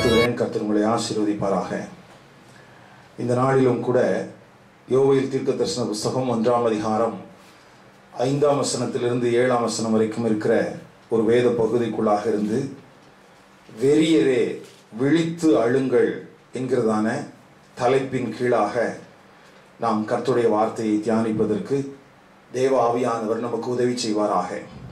வாழ்த்துகிறேன் கர்த்தர் உங்களை ஆசீர்வதிப்பாராக இந்த நாளிலும் கூட யோவேல் தீர்க்க தரிசன புஸ்தகம் ஒன்றாம் அதிகாரம் ஐந்தாம் வசனத்திலிருந்து ஏழாம் வசனம் வரைக்கும் இருக்கிற ஒரு வேத பகுதிக்குள்ளாக இருந்து வெறியரே விழித்து அழுங்கள் என்கிறதான தலைப்பின் கீழாக நாம் கர்த்தருடைய வார்த்தையை தியானிப்பதற்கு தேவ ஆவியானவர் நமக்கு உதவி செய்வாராக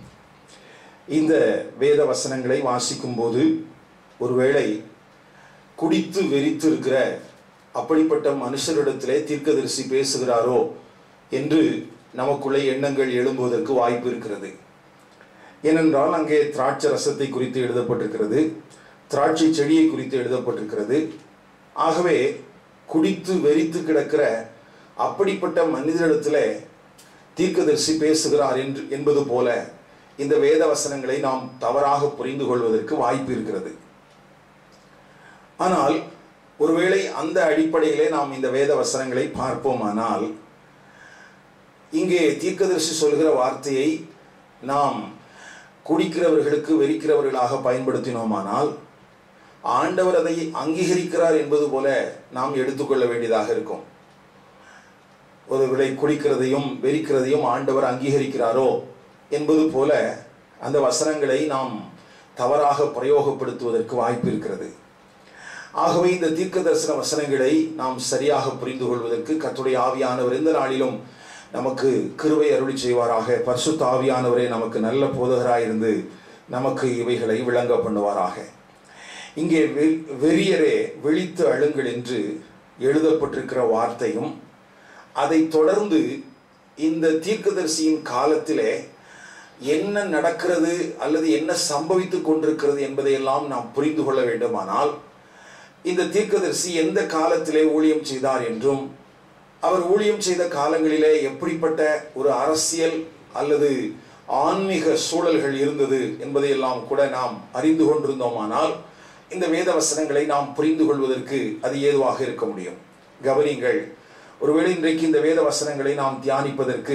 இந்த வேத வசனங்களை வாசிக்கும் போது ஒருவேளை குடித்து வெறித்து இருக்கிற அப்படிப்பட்ட மனுஷரிடத்திலே தீர்க்கதரிசி பேசுகிறாரோ என்று நமக்குள்ளே எண்ணங்கள் எழும்புவதற்கு வாய்ப்பு இருக்கிறது ஏனென்றால் அங்கே திராட்சை ரசத்தை குறித்து எழுதப்பட்டிருக்கிறது திராட்சை செடியை குறித்து எழுதப்பட்டிருக்கிறது ஆகவே குடித்து வெறித்து கிடக்கிற அப்படிப்பட்ட மனிதரிடத்தில் தீர்க்கதரிசி பேசுகிறார் என்று என்பது போல இந்த வேத வசனங்களை நாம் தவறாக புரிந்து கொள்வதற்கு வாய்ப்பு இருக்கிறது ஆனால் ஒருவேளை அந்த அடிப்படையிலே நாம் இந்த வேத வசனங்களை பார்ப்போமானால் இங்கே தீர்க்கதரிசி சொல்கிற வார்த்தையை நாம் குடிக்கிறவர்களுக்கு வெறிக்கிறவர்களாக பயன்படுத்தினோமானால் ஆண்டவர் அதை அங்கீகரிக்கிறார் என்பது போல நாம் எடுத்துக்கொள்ள வேண்டியதாக இருக்கும் ஒருவேளை குடிக்கிறதையும் வெறிக்கிறதையும் ஆண்டவர் அங்கீகரிக்கிறாரோ என்பது போல அந்த வசனங்களை நாம் தவறாக பிரயோகப்படுத்துவதற்கு வாய்ப்பு இருக்கிறது ஆகவே இந்த தீர்க்க தரிசன வசனங்களை நாம் சரியாக புரிந்து கொள்வதற்கு கத்துடைய ஆவியானவர் இந்த நாளிலும் நமக்கு கிருவை அருளி செய்வாராக பரிசுத்த ஆவியானவரே நமக்கு நல்ல போதகராயிருந்து நமக்கு இவைகளை விளங்க பண்ணுவாராக இங்கே வெ- வெறியரே விழித்து அழுங்கள் என்று எழுதப்பட்டிருக்கிற வார்த்தையும் அதை தொடர்ந்து இந்த தீர்க்கதரிசியின் காலத்திலே என்ன நடக்கிறது அல்லது என்ன சம்பவித்துக் கொண்டிருக்கிறது என்பதையெல்லாம் நாம் புரிந்து கொள்ள வேண்டுமானால் இந்த தீர்க்கதரிசி எந்த காலத்திலே ஊழியம் செய்தார் என்றும் அவர் ஊழியம் செய்த காலங்களிலே எப்படிப்பட்ட ஒரு அரசியல் அல்லது ஆன்மீக சூழல்கள் இருந்தது என்பதையெல்லாம் கூட நாம் அறிந்து கொண்டிருந்தோமானால் இந்த வேத வசனங்களை நாம் புரிந்து கொள்வதற்கு அது ஏதுவாக இருக்க முடியும் கவனிங்கள் ஒருவேளை இன்றைக்கு இந்த வேத வசனங்களை நாம் தியானிப்பதற்கு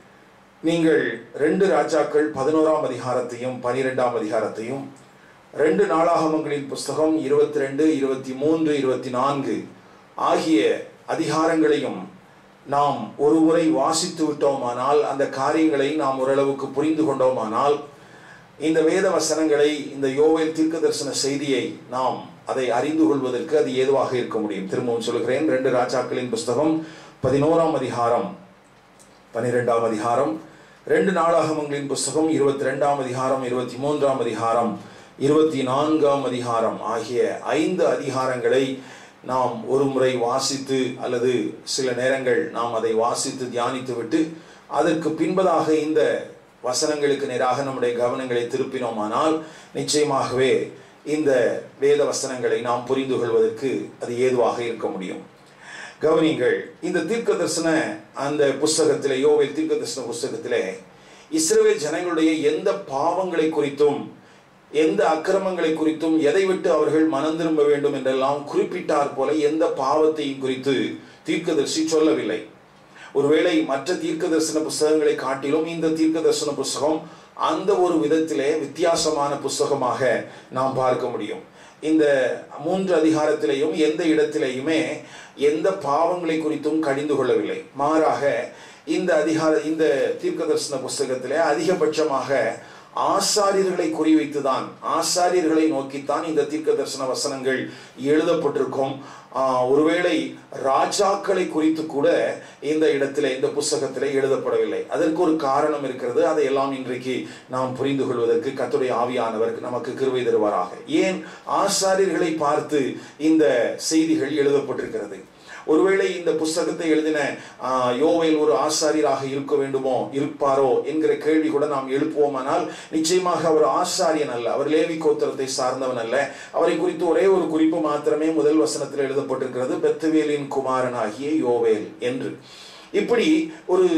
நீங்கள் ரெண்டு ராஜாக்கள் பதினோராம் அதிகாரத்தையும் பனிரெண்டாம் அதிகாரத்தையும் ரெண்டு நாளாகமங்களின் புஸ்தகம் இருபத்தி ரெண்டு இருபத்தி மூன்று இருபத்தி நான்கு ஆகிய அதிகாரங்களையும் நாம் ஒரு முறை வாசித்து விட்டோமானால் அந்த காரியங்களை நாம் ஓரளவுக்கு புரிந்து கொண்டோமானால் இந்த வேத வசனங்களை இந்த யோவேல் தீர்க்க தரிசன செய்தியை நாம் அதை அறிந்து கொள்வதற்கு அது ஏதுவாக இருக்க முடியும் திரும்பவும் சொல்கிறேன் ரெண்டு ராஜாக்களின் புஸ்தகம் பதினோராம் அதிகாரம் பனிரெண்டாம் அதிகாரம் ரெண்டு நாளாகமங்களின் புஸ்தகம் இருபத்தி ரெண்டாம் அதிகாரம் இருபத்தி மூன்றாம் அதிகாரம் இருபத்தி நான்காம் அதிகாரம் ஆகிய ஐந்து அதிகாரங்களை நாம் ஒரு முறை வாசித்து அல்லது சில நேரங்கள் நாம் அதை வாசித்து தியானித்து விட்டு அதற்கு பின்பதாக இந்த வசனங்களுக்கு நேராக நம்முடைய கவனங்களை திருப்பினோமானால் நிச்சயமாகவே இந்த வேத வசனங்களை நாம் புரிந்து கொள்வதற்கு அது ஏதுவாக இருக்க முடியும் கவனிங்கள் இந்த தீர்க்க தரிசன அந்த புஸ்தகத்திலே யோவேல் தீர்க்க தரிசன புஸ்தகத்திலே இஸ்ரவேல் ஜனங்களுடைய எந்த பாவங்களை குறித்தும் எந்த அக்கிரமங்களை குறித்தும் எதை விட்டு அவர்கள் மனம் திரும்ப வேண்டும் என்றெல்லாம் குறிப்பிட்டார் போல எந்த பாவத்தையும் குறித்து தீர்க்கதரிசி சொல்லவில்லை ஒருவேளை மற்ற தீர்க்க தரிசன புஸ்தகங்களை காட்டிலும் இந்த தீர்க்க தரிசன புஸ்தகம் அந்த ஒரு விதத்திலே வித்தியாசமான புஸ்தகமாக நாம் பார்க்க முடியும் இந்த மூன்று அதிகாரத்திலேயும் எந்த இடத்திலேயுமே எந்த பாவங்களை குறித்தும் கடிந்து கொள்ளவில்லை மாறாக இந்த அதிகார இந்த தீர்க்க தரிசன புஸ்தகத்திலே அதிகபட்சமாக ஆசாரியர்களை குறிவைத்துதான் ஆசாரியர்களை நோக்கித்தான் இந்த தீர்க்க தரிசன வசனங்கள் எழுதப்பட்டிருக்கும் ஆஹ், ஒருவேளை ராஜாக்களை குறித்து கூட இந்த இடத்திலே இந்த புஸ்தகத்திலே எழுதப்படவில்லை அதற்கு ஒரு காரணம் இருக்கிறது அதையெல்லாம் இன்றைக்கு நாம் புரிந்து கொள்வதற்கு கத்துடைய ஆவியானவர் நமக்கு கிருபை தருவாராக ஏன் ஆசாரியர்களை பார்த்து இந்த செய்திகள் எழுதப்பட்டிருக்கிறது ஒருவேளை இந்த புஸ்தகத்தை எழுதின ஆஹ், யோவேல் ஒரு ஆசாரியராக இருக்க வேண்டுமோ இருப்பாரோ என்கிற கேள்வி கூட நாம் எழுப்புவோமானால் நிச்சயமாக அவர் ஆசாரியன் அல்ல அவர் லேவி கோத்திரத்தை சார்ந்தவன் அல்ல அவரை குறித்து ஒரே ஒரு குறிப்பு மாத்திரமே முதல் வசனத்தில் எழுதப்பட்டிருக்கிறது பெத்துவேலின் குமாரனாகிய யோவேல் என்று இப்படி ஒரு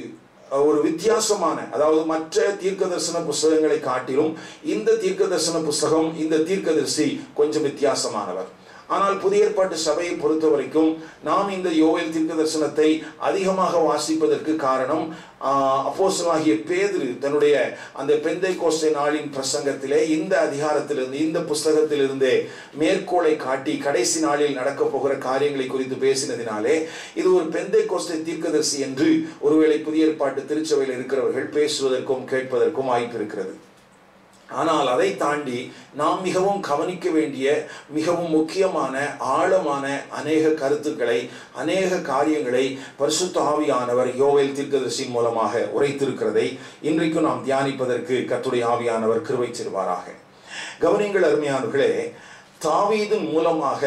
ஒரு வித்தியாசமான அதாவது மற்ற தீர்க்க தரிசன புஸ்தகங்களை காட்டிலும் இந்த தீர்க்க தரிசன புஸ்தகம் இந்த தீர்க்கதரிசி கொஞ்சம் வித்தியாசமானவர் ஆனால் புதிய ஏற்பாட்டு சபையை பொறுத்த வரைக்கும் நாம் இந்த யோவேல் தீர்க்க தரிசனத்தை அதிகமாக வாசிப்பதற்கு காரணம் அப்போசனாகிய பேதுரு தன்னுடைய அந்த பெந்தை கோஸ்டை நாளின் பிரசங்கத்திலே இந்த அதிகாரத்திலிருந்து இந்த புஸ்தகத்திலிருந்தே மேற்கோளை காட்டி கடைசி நாளில் நடக்க போகிற காரியங்களை குறித்து பேசினதினாலே இது ஒரு பெந்தை கோஸ்டை தீர்க்கதரிசி என்று ஒருவேளை புதிய ஏற்பாட்டு திருச்சபையில் இருக்கிறவர்கள் பேசுவதற்கும் கேட்பதற்கும் வாய்ப்பு இருக்கிறது ஆனால் அதை தாண்டி நாம் மிகவும் கவனிக்க வேண்டிய மிகவும் முக்கியமான ஆழமான அநேக கருத்துக்களை அநேக காரியங்களை பரிசுத்த ஆவியானவர் யோவேல் தீர்க்கதரிசியின் மூலமாக உரைத்திருக்கிறதை இன்றைக்கும் நாம் தியானிப்பதற்கு கத்துடைய ஆவியானவர் கிருவை செய்வாராக கவனிங்கள் அருமையானவர்களே தாவீதின் மூலமாக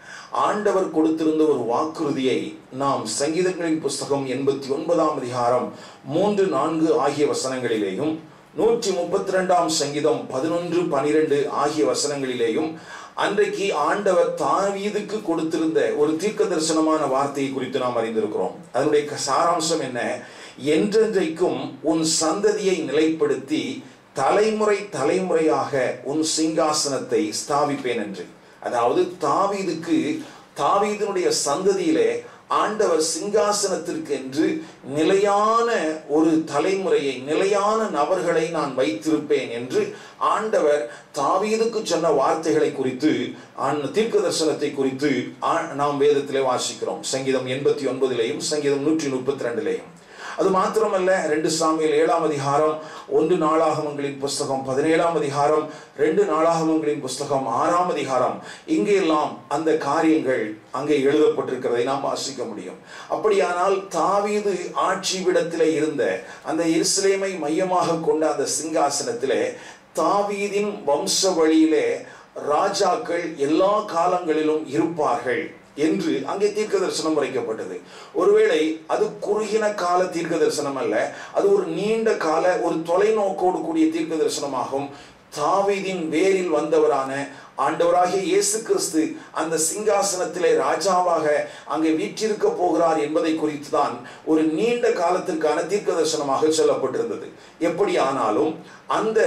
ஆண்டவர் கொடுத்திருந்த ஒரு வாக்குறுதியை நாம் சங்கீதங்களின் புஸ்தகம் எண்பத்தி ஒன்பதாம் அதிகாரம் மூன்று நான்கு ஆகிய வசனங்களிலேயும் நூற்றி முப்பத்தி ரெண்டாம் சங்கீதம் பதினொன்று பனிரெண்டு ஆகிய வசனங்களிலேயும் அன்றைக்கு ஆண்டவர் தாவீதுக்கு கொடுத்திருந்த ஒரு தீர்க்க தரிசனமான வார்த்தையை குறித்து நாம் அறிந்திருக்கிறோம் அதனுடைய சாராம்சம் என்ன என்றென்றைக்கும் உன் சந்ததியை நிலைப்படுத்தி தலைமுறை தலைமுறையாக உன் சிங்காசனத்தை ஸ்தாபிப்பேன் என்று அதாவது தாவீதுக்கு தாவீதனுடைய சந்ததியிலே ஆண்டவர் சிங்காசனத்திற்கு என்று நிலையான ஒரு தலைமுறையை நிலையான நபர்களை நான் வைத்திருப்பேன் என்று ஆண்டவர் தாவீதுக்கு சொன்ன வார்த்தைகளை குறித்து தீர்க்க தரிசனத்தை குறித்து நாம் வேதத்திலே வாசிக்கிறோம் சங்கீதம் எண்பத்தி ஒன்பதிலேயும் சங்கீதம் நூற்றி முப்பத்தி ரெண்டுலேயும் அது மாத்திரமல்ல ரெண்டு சாமியில் ஏழாம் அதிகாரம் ஒன்று நாளாகமங்களின் புஸ்தகம் பதினேழாம் அதிகாரம் ரெண்டு நாளாகமங்களின் புஸ்தகம் ஆறாம் அதிகாரம் இங்கெல்லாம் அந்த காரியங்கள் அங்கே எழுதப்பட்டிருக்கிறதை நாம் வாசிக்க முடியும் அப்படியானால் தாவீது ஆட்சி விடத்திலே இருந்த அந்த எருசலேமை மையமாக கொண்ட அந்த சிங்காசனத்திலே தாவீதின் வம்ச வழியிலே ராஜாக்கள் எல்லா காலங்களிலும் இருப்பார்கள் என்று அங்கே தீர்க்க தரிசனம் உரைக்கப்பட்டது ஒருவேளை அது குறுகின கால தீர்க்க தரிசனம் அல்ல அது ஒரு நீண்ட கால ஒரு தொலைநோக்கோடு கூடிய தீர்க்க தரிசனமாகும் தாவீதின் வேரில் வந்தவரான ஆண்டவராகிய இயேசு கிறிஸ்து அந்த சிங்காசனத்திலே ராஜாவாக அங்கே வீற்றிருக்க போகிறார் என்பதை குறித்து தான் ஒரு நீண்ட காலத்திற்கான தீர்க்க தரிசனமாக சொல்லப்பட்டிருந்தது எப்படி ஆனாலும் அந்த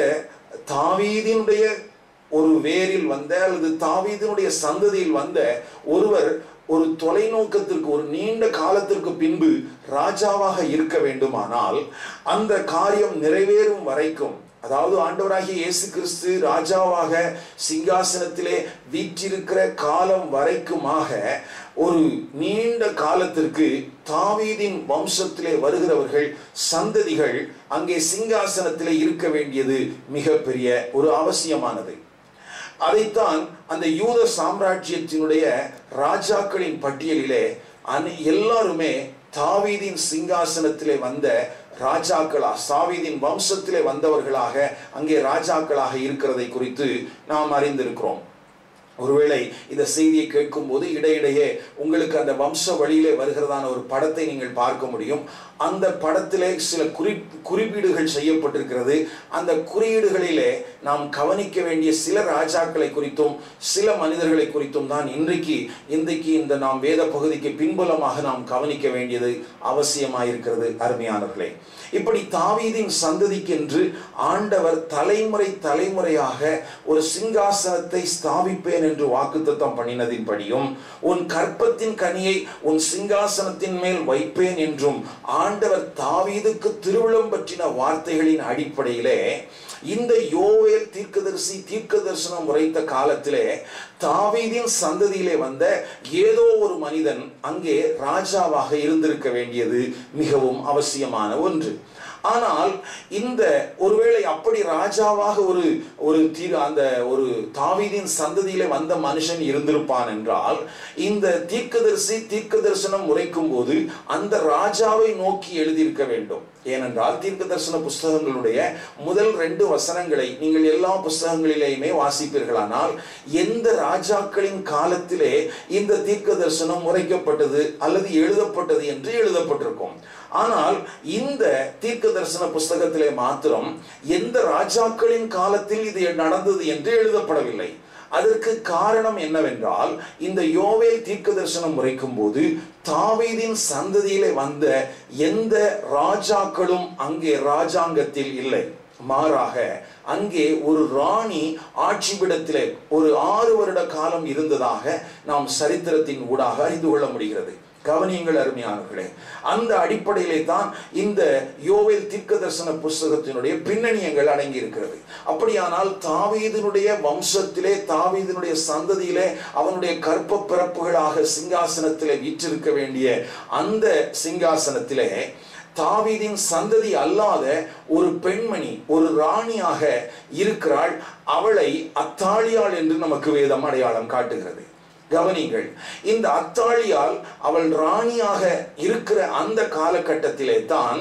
தாவீதினுடைய ஒரு வேரில் வந்த அல்லது தாவீதனுடைய சந்ததியில் வந்த ஒருவர் ஒரு தொலைநோக்கத்திற்கு ஒரு நீண்ட காலத்திற்கு பின்பு ராஜாவாக இருக்க வேண்டுமானால் அந்த காரியம் நிறைவேறும் வரைக்கும் அதாவது ஆண்டவராகிய இயேசு கிறிஸ்து ராஜாவாக சிங்காசனத்திலே வீற்றிருக்கிற காலம் வரைக்குமாக ஒரு நீண்ட காலத்திற்கு தாவீதின் வம்சத்திலே வருகிறவர்கள் சந்ததிகள் அங்கே சிங்காசனத்திலே இருக்க வேண்டியது மிகப்பெரிய ஒரு அவசியமானது அதைத்தான் அந்த யூத சாம்ராஜ்யத்தினுடைய ராஜாக்களின் பட்டியலிலே அனை எல்லாருமே தாவீதின் சிங்காசனத்திலே வந்த ராஜாக்களா சாவீதின் வம்சத்திலே வந்தவர்களாக அங்கே ராஜாக்களாக இருக்கிறதை குறித்து நாம் அறிந்திருக்கிறோம் ஒருவேளை இந்த செய்தியை கேட்கும் போது இடையிடையே உங்களுக்கு அந்த வம்ச வழியிலே வருகிறதான ஒரு படத்தை நீங்கள் பார்க்க முடியும் அந்த படத்திலே சில குறி குறிப்பீடுகள் செய்யப்பட்டிருக்கிறது அந்த குறியீடுகளிலே நாம் கவனிக்க வேண்டிய சில ராஜாக்களை குறித்தும் சில மனிதர்களை குறித்தும் தான் இன்றைக்கு இன்றைக்கு இந்த நாம் வேத பகுதிக்கு பின்புலமாக நாம் கவனிக்க வேண்டியது அவசியமாயிருக்கிறது அருமையானவர்களே இப்படி தாவீதின் சந்ததிக்கென்று ஆண்டவர் தலைமுறை தலைமுறையாக ஒரு சிங்காசனத்தை ஸ்தாபிப்பேன் என்று வாக்குத்தத்தம் பண்ணினதின்படியும் உன் கற்பத்தின் கனியை உன் சிங்காசனத்தின் மேல் வைப்பேன் என்றும் ஆண்டவர் தாவீதுக்கு திருவிழம் பற்றின வார்த்தைகளின் அடிப்படையிலே இந்த யோவேல் தீர்க்கதரிசி தீர்க்க தரிசனம் உரைத்த காலத்திலே தாவீதின் சந்ததியிலே வந்த ஏதோ ஒரு மனிதன் அங்கே ராஜாவாக இருந்திருக்க வேண்டியது மிகவும் அவசியமான ஒன்று ஆனால் இந்த ஒருவேளை அப்படி ராஜாவாக ஒரு ஒரு தீர் அந்த ஒரு தாவீதின் சந்ததியிலே வந்த மனுஷன் இருந்திருப்பான் என்றால் இந்த தீர்க்கதரிசி தீர்க்க தரிசனம் உரைக்கும் போது அந்த ராஜாவை நோக்கி எழுதியிருக்க வேண்டும் ஏனென்றால் தீர்க்க தரிசன புஸ்தகங்களுடைய முதல் ரெண்டு வசனங்களை நீங்கள் எல்லா புஸ்தகங்களிலேயுமே வாசிப்பீர்களானால் எந்த ராஜாக்களின் காலத்திலே இந்த தீர்க்க தரிசனம் உரைக்கப்பட்டது அல்லது எழுதப்பட்டது என்று எழுதப்பட்டிருக்கும் ஆனால் இந்த தீர்க்க தரிசன புஸ்தகத்திலே மாத்திரம் எந்த ராஜாக்களின் காலத்தில் இது நடந்தது என்று எழுதப்படவில்லை அதற்கு காரணம் என்னவென்றால் இந்த யோவேல் தீர்க்க தரிசனம் உரைக்கும் போது தாவீதின் சந்ததியிலே வந்த எந்த ராஜாக்களும் அங்கே ராஜாங்கத்தில் இல்லை மாறாக அங்கே ஒரு ராணி ஆட்சிபிடத்திலே ஒரு ஆறு வருட காலம் இருந்ததாக நாம் சரித்திரத்தின் ஊடாக அறிந்து கொள்ள முடிகிறது கவனியங்கள் அருமையானவர்களே அந்த அடிப்படையிலே தான் இந்த யோவேல் தீர்க்க தரிசன புஸ்தகத்தினுடைய பின்னணியங்கள் அடங்கி இருக்கிறது அப்படியானால் தாவீதினுடைய வம்சத்திலே தாவீதினுடைய சந்ததியிலே அவனுடைய கற்ப பிறப்புகளாக சிங்காசனத்திலே வீற்றிருக்க வேண்டிய அந்த சிங்காசனத்திலே தாவீதின் சந்ததி அல்லாத ஒரு பெண்மணி ஒரு ராணியாக இருக்கிறாள் அவளை அத்தாளியாள் என்று நமக்கு வேதம் அடையாளம் காட்டுகிறது கவனிங்கள் இந்த அத்தாளியால் அவள் ராணியாக இருக்கிற அந்த காலகட்டத்திலே தான்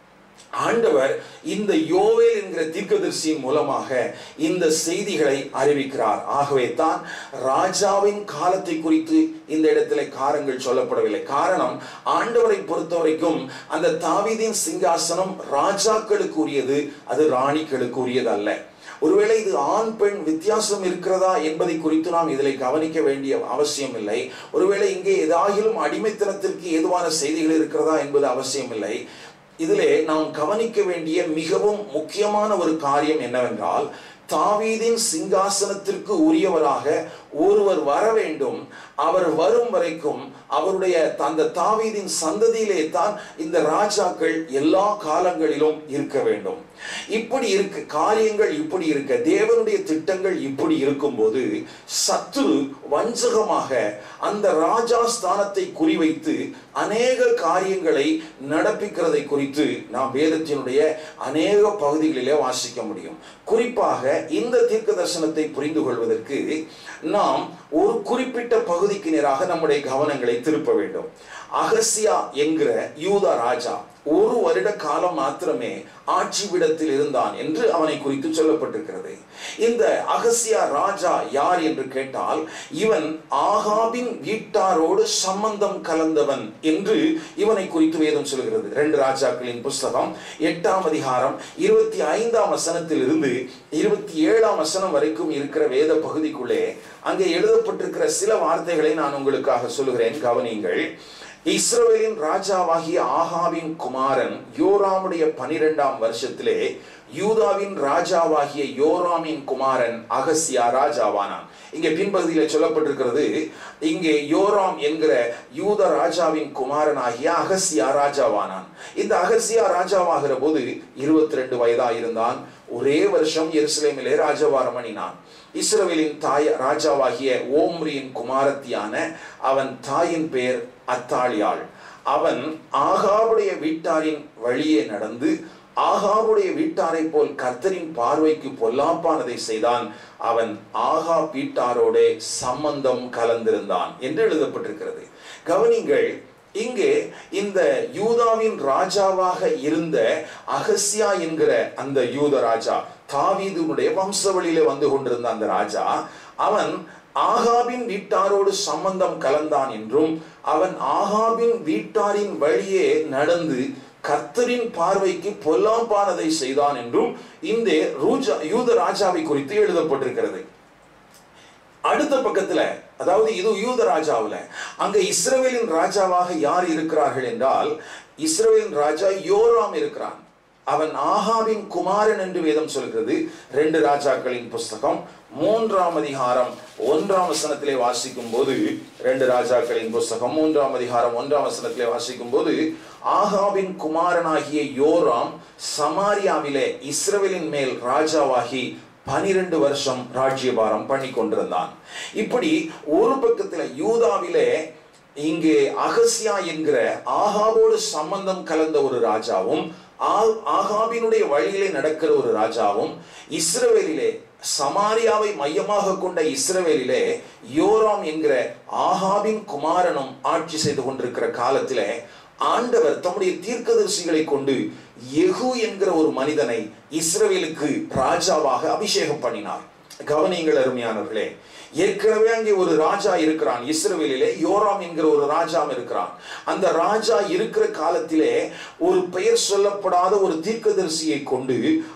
ஆண்டவர் இந்த யோவேல் என்கிற தீர்க்கதரிசியின் மூலமாக இந்த செய்திகளை அறிவிக்கிறார் ஆகவே தான் ராஜாவின் காலத்தை குறித்து இந்த இடத்துல காரங்கள் சொல்லப்படவில்லை காரணம் ஆண்டவரை பொறுத்த வரைக்கும் அந்த தாவீதின் சிங்காசனம் ராஜாக்களுக்கு உரியது அது ராணிகளுக்கு உரியது அல்ல ஒருவேளை இது ஆண் பெண் வித்தியாசம் இருக்கிறதா என்பதை குறித்து நாம் இதில் கவனிக்க வேண்டிய அவசியம் இல்லை ஒருவேளை இங்கே ஏதாகிலும் அடிமைத்தனத்திற்கு ஏதுவான செய்திகள் இருக்கிறதா என்பது அவசியம் இல்லை இதிலே நாம் கவனிக்க வேண்டிய மிகவும் முக்கியமான ஒரு காரியம் என்னவென்றால் தாவீதின் சிங்காசனத்திற்கு உரியவராக ஒருவர் வர வேண்டும் அவர் வரும் வரைக்கும் அவருடைய அந்த தாவீதின் சந்ததியிலே தான் இந்த ராஜாக்கள் எல்லா காலங்களிலும் இருக்க வேண்டும் இப்படி இருக்கு காரியங்கள் இப்படி இருக்க தேவனுடைய திட்டங்கள் இப்படி இருக்கும்போது சத்துரு வஞ்சகமாக அந்த ராஜா ஸ்தானத்தை குறிவைத்து அநேக காரியங்களை நடப்பிக்கிறதை குறித்து நாம் வேதத்தினுடைய அநேக பகுதிகளிலே வாசிக்க முடியும் குறிப்பாக இந்த தீர்க்க தரிசனத்தை புரிந்து கொள்வதற்கு நாம் ஒரு குறிப்பிட்ட பகுதிக்கு நேராக நம்முடைய கவனங்களை திருப்ப வேண்டும் அகசியா என்கிற யூதா ராஜா ஒரு வருட காலம் மாத்திரமே ஆட்சி விடத்தில் இருந்தான் என்று அவனை குறித்து சொல்லப்பட்டிருக்கிறது இந்த அகசியா ராஜா யார் என்று கேட்டால் இவன் ஆகாபின் வீட்டாரோடு சம்பந்தம் கலந்தவன் என்று இவனை குறித்து வேதம் சொல்கிறது ரெண்டு ராஜாக்களின் புஸ்தகம் எட்டாம் அதிகாரம் இருபத்தி ஐந்தாம் வசனத்தில் இருந்து இருபத்தி ஏழாம் வசனம் வரைக்கும் இருக்கிற வேத பகுதிக்குள்ளே அங்கே எழுதப்பட்டிருக்கிற சில வார்த்தைகளை நான் உங்களுக்காக சொல்லுகிறேன் கவனிங்கள் இஸ்ரவேலின் ராஜாவாகிய ஆகாவின் குமாரன் யோராமுடைய பனிரெண்டாம் வருஷத்திலே யூதாவின் ராஜாவாகிய யோராமின் குமாரன் அகசியா ராஜாவானான் இங்கே பின்பகுதியில் சொல்லப்பட்டிருக்கிறது இங்கே யோராம் என்கிற யூத ராஜாவின் குமாரனாகிய அகசியா ராஜாவானான் இந்த அகசியா ராஜாவாகிற போது இருபத்தி ரெண்டு வயதா இருந்தான் ஒரே வருஷம் எருசலேமிலே ராஜவாரம் அணினான் இஸ்ரவேலின் தாய் ராஜாவாகிய ஓம்ரியின் குமாரத்தியான அவன் தாயின் பெயர் அத்தாளியாள் அவன் ஆகாவுடைய வீட்டாரின் வழியே நடந்து ஆகாவுடைய வீட்டாரை போல் கர்த்தரின் பார்வைக்கு பொல்லாப்பானதை செய்தான் அவன் ஆகா வீட்டாரோட சம்பந்தம் கலந்திருந்தான் என்று எழுதப்பட்டிருக்கிறது கவனிங்கள் இங்கே இந்த யூதாவின் ராஜாவாக இருந்த அகசியா என்கிற அந்த யூத ராஜா தாவீதுனுடைய வம்சவழியிலே வந்து கொண்டிருந்த அந்த ராஜா அவன் ஆகாபின் வீட்டாரோடு சம்பந்தம் கலந்தான் என்றும் அவன் ஆகாபின் வீட்டாரின் வழியே நடந்து கர்த்தரின் பார்வைக்கு பொல்லாம்பானதை செய்தான் என்றும் இந்த ரூஜா யூத ராஜாவை குறித்து எழுதப்பட்டிருக்கிறது அடுத்த பக்கத்துல அதாவது இது யூத ராஜாவில் அங்க இஸ்ரவேலின் ராஜாவாக யார் இருக்கிறார்கள் என்றால் இஸ்ரவேலின் ராஜா யோராம் இருக்கிறான் அவன் ஆகாவின் குமாரன் என்று வேதம் சொல்கிறது ரெண்டு ராஜாக்களின் புஸ்தகம் மூன்றாம் அதிகாரம் ஒன்றாம் வசனத்திலே வாசிக்கும் போது ரெண்டு ராஜாக்களின் புஸ்தகம் மூன்றாம் அதிகாரம் ஒன்றாம் வசனத்திலே வாசிக்கும் போது ஆகாவின் குமாரனாகிய யோராம் சமாரியாவிலே இஸ்ரவேலின் மேல் ராஜாவாகி பனிரெண்டு வருஷம் ராஜ்யபாரம் பண்ணி கொண்டிருந்தான் இப்படி ஒரு பக்கத்தில் யூதாவிலே இங்கே அகசியா என்கிற ஆகாவோடு சம்பந்தம் கலந்த ஒரு ராஜாவும் ஆகாபினுடைய வழியிலே நடக்கிற ஒரு ராஜாவும் இஸ்ரவேலிலே சமாரியாவை மையமாக கொண்ட இஸ்ரவேலிலே யோராம் என்கிற ஆகாபின் குமாரனும் ஆட்சி செய்து கொண்டிருக்கிற காலத்திலே ஆண்டவர் தம்முடைய தீர்க்கதரிசிகளை கொண்டு எகு என்கிற ஒரு மனிதனை இஸ்ரவேலுக்கு ராஜாவாக அபிஷேகம் பண்ணினார் கவனியங்கள் அருமையானவர்களே ஏற்கனவே அங்கே ஒரு ராஜா இருக்கிறான் இஸ்ரவேலிலே யோராம் என்கிற ஒரு ராஜா இருக்கிறான் அந்த ராஜா இருக்கிற காலத்திலே ஒரு பெயர் சொல்லப்படாத ஒரு தீர்க்கதரிசியை கொண்டு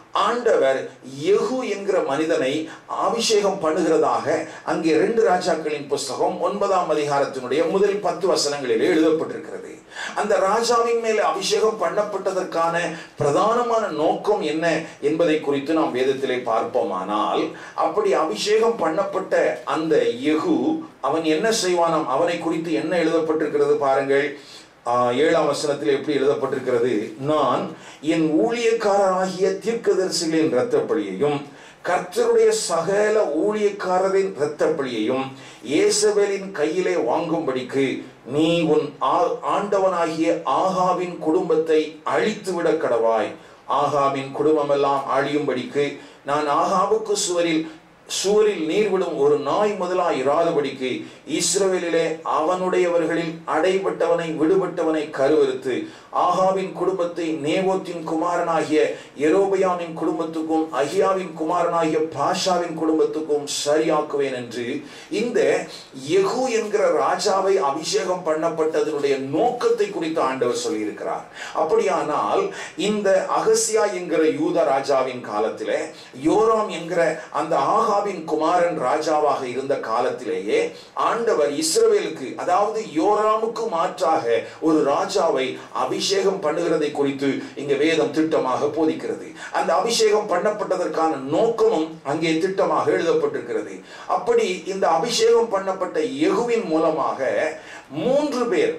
ஆண்டவர் யெகூ என்கிற மனிதனை அபிஷேகம் பண்ணுகிறதாக அங்கே ரெண்டு ராஜாக்களின் புஸ்தகம் ஒன்பதாம் அதிகாரத்தினுடைய முதல் பத்து வசனங்களிலே எழுதப்பட்டிருக்கிறது அந்த ராஜாவின் மேலே அபிஷேகம் பண்ணப்பட்டதற்கான பிரதானமான நோக்கம் என்ன என்பதை குறித்து நாம் வேதத்திலே பார்ப்போமானால் அப்படி அபிஷேகம் பண்ணப்பட்ட அந்த யெகூ அவன் என்ன செய்வானாம் அவனை குறித்து என்ன எழுதப்பட்டிருக்கிறது பாருங்கள் ஆஹ், ஏழாம் வசனத்தில் எப்படி எழுதப்பட்டிருக்கிறது நான் என் ஊழியக்காரராகிய தீர்க்கதரிசிகளின் இரத்தப்பழியையும் கர்த்தருடைய சகல ஊழியக்காரரின் இரத்தப்பழியையும் இயேசபேலின் கையிலே வாங்கும்படிக்கு நீ உன் ஆ- ஆண்டவனாகிய ஆகாவின் குடும்பத்தை அழித்துவிட கடவாய் ஆகாவின் குடும்பமெல்லாம் அழியும்படிக்கு நான் ஆகாவுக்கு சுவரில் சுவரில் நீர் விடும் ஒரு நாய் முதலாய் இராதபடிக்கு இஸ்ரவேலிலே அவனுடையவர்களில் அடைபட்டவனை விடுபட்டவனை கருவறுத்து ஆகாவின் குடும்பத்தை நேவோத்தின் குமாரனாகிய எரோபயாமின் குடும்பத்துக்கும் அகியாவின் குமாரனாகிய பாஷாவின் குடும்பத்துக்கும் சரியாக்குவேன் என்று இந்த யெகூ என்கிற ராஜாவை அபிஷேகம் பண்ணப்பட்டதனுடைய நோக்கத்தை குறித்து ஆண்டவர் சொல்லியிருக்கிறார் அப்படியானால் இந்த அகசியா என்கிற யூத ராஜாவின் காலத்திலே யோராம் என்கிற அந்த ஆகாவின் குமாரன் ராஜாவாக இருந்த காலத்திலேயே ஆண்டவர் இஸ்ரவேலுக்கு அதாவது யோராமுக்கு மாற்றாக ஒரு ராஜாவை அபிஷேகம் பண்ணுகிறதை குறித்து இங்க வேதம் திட்டமாக போதிக்கிறது அந்த அபிஷேகம் பண்ணப்பட்டதற்கான நோக்கமும் அங்கே திட்டமாக எழுதப்பட்டிருக்கிறது அப்படி இந்த அபிஷேகம் பண்ணப்பட்ட யெகூவின் மூலமாக மூன்று பேர்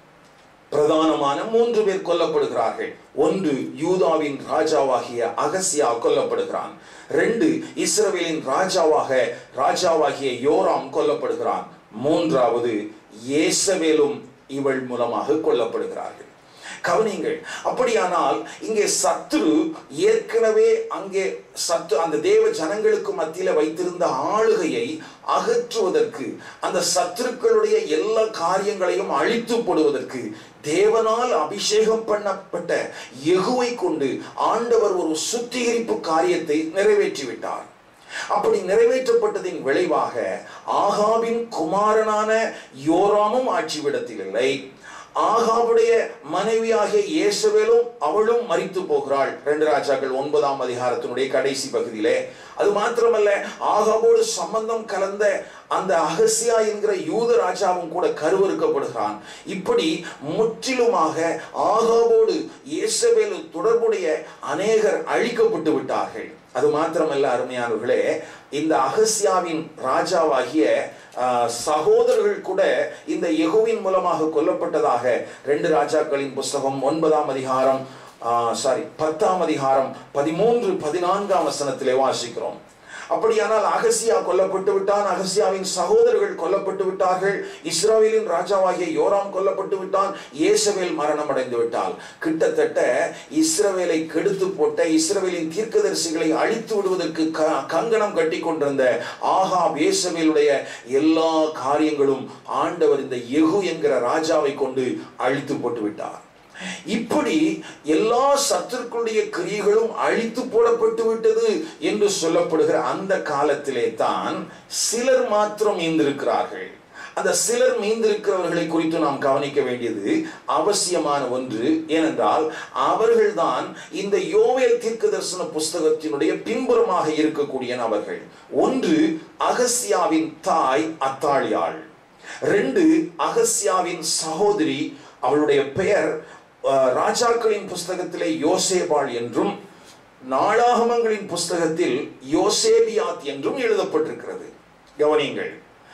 பிரதானமான மூன்று பேர் கொல்லப்படுகிறார்கள் ஒன்று யூதாவின் ராஜாவாகிய அகசியா கொல்லப்படுகிறான் ரெண்டு இஸ்ரவேலின் ராஜாவாக ராஜாவாகிய யோராம் கொல்லப்படுகிறான் மூன்றாவது ஏசவேலும் இவள் மூலமாக கொல்லப்படுகிறார்கள் கவனிங்கள் அப்படியானால் இங்கே சத்துரு ஏற்கனவே அங்கே சத்து அந்த தேவ ஜனங்களுக்கு மத்தியில வைத்திருந்த ஆளுகையை அகற்றுவதற்கு அந்த சத்துருக்களுடைய எல்லா காரியங்களையும் அழித்து போடுவதற்கு தேவனால் அபிஷேகம் பண்ணப்பட்ட யெகூவை கொண்டு ஆண்டவர் ஒரு சுத்திகரிப்பு காரியத்தை நிறைவேற்றிவிட்டார் அப்படி நிறைவேற்றப்பட்டதின் விளைவாக ஆகாபின் குமாரனான யோராமும் ஆட்சி விடத்தில் இல்லை ஆகாவுடைய மனைவியாகிய இயேசுவேலும் அவளும் மரித்து போகிறாள் ரெண்டு ராஜாக்கள் ஒன்பதாம் அதிகாரத்தினுடைய கடைசி பகுதியிலே அது மாத்திரமல்ல ஆகாவோடு சம்பந்தம் கலந்த அந்த அகசியா என்கிற யூத ராஜாவும் கூட கருவறுக்கப்படுகிறான் இப்படி முற்றிலுமாக ஆகாவோடு இயேசவேலு தொடர்புடைய அநேகர் அழிக்கப்பட்டு விட்டார்கள் அது மாத்திரமல்ல அருமையானவர்களே இந்த அகசியாவின் ராஜாவாகிய ஆஹ், சகோதரர்கள் கூட இந்த யெகூவின் மூலமாக கொல்லப்பட்டதாக ரெண்டு ராஜாக்களின் புஸ்தகம் ஒன்பதாம் அதிகாரம் சாரி பத்தாம் அதிகாரம் பதிமூன்று பதினான்காம் வசனத்திலே வாசிக்கிறோம் அப்படியானால் அகசியா கொல்லப்பட்டு விட்டான் அகசியாவின் சகோதரர்கள் கொல்லப்பட்டு விட்டார்கள் இஸ்ராவேலின் ராஜாவாகிய யோராம் கொல்லப்பட்டு விட்டான் இயேசவேல் மரணம் அடைந்து விட்டால் கிட்டத்தட்ட இஸ்ரவேலை கெடுத்து போட்ட இஸ்ரவேலின் தீர்க்கதரிசிகளை அழித்து விடுவதற்கு க- கங்கணம் கட்டி கொண்டிருந்த ஆகா இயேசவேலுடைய எல்லா காரியங்களும் ஆண்டவர் இந்த யெகூ என்கிற ராஜாவை கொண்டு அழித்து போட்டு விட்டார் இப்படி எல்லா சத்துருக்களுடைய கிரியைகளும் அழித்து போடப்பட்டு விட்டது என்று சொல்லப்படுகிற அந்த காலத்திலே தான் சிலர் மாத்திரம் மீந்திருக்கிறார்கள் அந்த சிலர் மீந்திருக்கிறவர்களை குறித்து நாம் கவனிக்க வேண்டியது அவசியமான ஒன்று ஏனென்றால் அவர்கள்தான் இந்த யோவேல் தீர்க்க தரிசன புஸ்தகத்தினுடைய பின்புறமாக இருக்கக்கூடிய நபர்கள் ஒன்று அகசியாவின் தாய் அத்தாளியாள் ரெண்டு அகசியாவின் சகோதரி அவளுடைய பெயர் அஹ், ராஜாக்களின் புஸ்தகத்திலே யோசேபாள் என்றும் நாளாகமங்களின் புஸ்தகத்தில் யோசேபியாத் என்றும் எழுதப்பட்டிருக்கிறது கவனியுங்கள்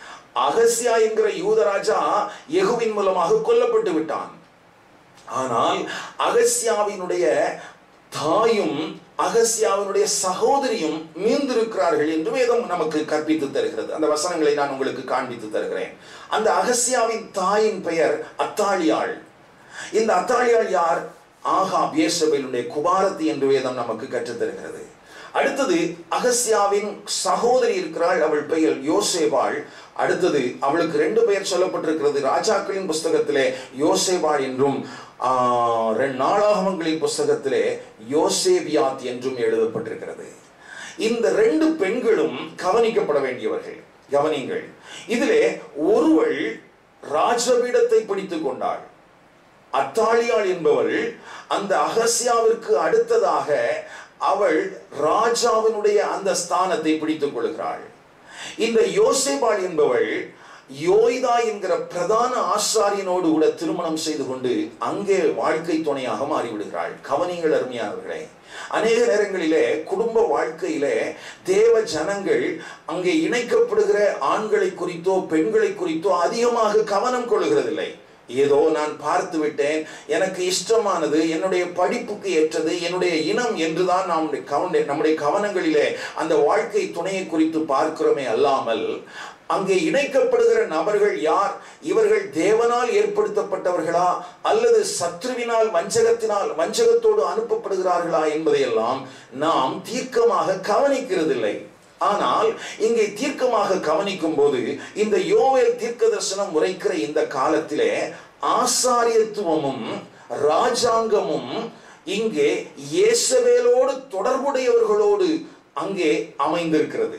அகசியா என்கிற யூதராஜா யெகூவின் மூலமாக கொல்லப்பட்டு விட்டான் ஆனால் அகசியாவினுடைய தாயும் அகசியாவினுடைய சகோதரியும் மீந்திருக்கிறார்கள் என்று வேதம் நமக்கு கற்பித்து தருகிறது அந்த வசனங்களை நான் உங்களுக்கு காண்பித்து தருகிறேன் அந்த அகசியாவின் தாயின் பெயர் அத்தாளியாள் இந்த அத்தாளியாள் யார் ஆகா பேசபேலுடைய குபாரத்தி என்று வேதம் நமக்கு கற்றுத் தருகிறது அடுத்தது அகசியாவின் சகோதரி இருக்கிறாள் அவள் பெயர் யோசேபாள் அடுத்தது அவளுக்கு ரெண்டு பெயர் சொல்லப்பட்டிருக்கிறது ராஜாக்களின் புஸ்தகத்திலே யோசேபாள் என்றும் ஆஹ், ரெண்டு நாளாகமங்களின் புஸ்தகத்திலே யோசேபியாத் என்றும் எழுதப்பட்டிருக்கிறது இந்த ரெண்டு பெண்களும் கவனிக்கப்பட வேண்டியவர்கள் கவனிங்கள் இதிலே ஒருவள் ராஜபீடத்தை பிடித்துக் கொண்டாள் அத்தாளியாள் என்பவள் அந்த அகசியாவிற்கு அடுத்ததாக அவள் ராஜாவினுடைய அந்த ஸ்தானத்தை பிடித்துக் கொள்கிறாள் இந்த யோசேபாள் என்பவள் யோய்தா என்கிற பிரதான ஆசாரியனோடு கூட திருமணம் செய்து கொண்டு அங்கே வாழ்க்கை துணையாக மாறிவிடுகிறாள் கவனிங்கள் அருமையானவர்களே அநேக நேரங்களிலே குடும்ப வாழ்க்கையிலே தேவ ஜனங்கள் அங்கே இணைக்கப்படுகிற ஆண்களை குறித்தோ பெண்களை குறித்தோ அதிகமாக கவனம் கொள்கிறதில்லை ஏதோ நான் பார்த்து விட்டேன் எனக்கு இஷ்டமானது என்னுடைய படிப்புக்கு ஏற்றது என்னுடைய இனம் என்றுதான் நாம் கவன நம்முடைய கவனங்களிலே அந்த வாழ்க்கை துணையை குறித்து பார்க்கிறோமே அல்லாமல் அங்கே இணைக்கப்படுகிற நபர்கள் யார் இவர்கள் தேவனால் ஏற்படுத்தப்பட்டவர்களா அல்லது சத்ருவினால் வஞ்சகத்தினால் வஞ்சகத்தோடு அனுப்பப்படுகிறார்களா என்பதையெல்லாம் நாம் தீர்க்கமாக கவனிக்கிறதில்லை ஆனால் இங்கே தீர்க்கமாக கவனிக்கும் போது இந்த யோவேல் தீர்க்க தரிசனம் உரைக்கிற இந்த காலத்திலே ஆசாரியத்துவமும் ராஜாங்கமும் இங்கே இயேசவேலோடு தொடர்புடையவர்களோடு அங்கே அமைந்திருக்கிறது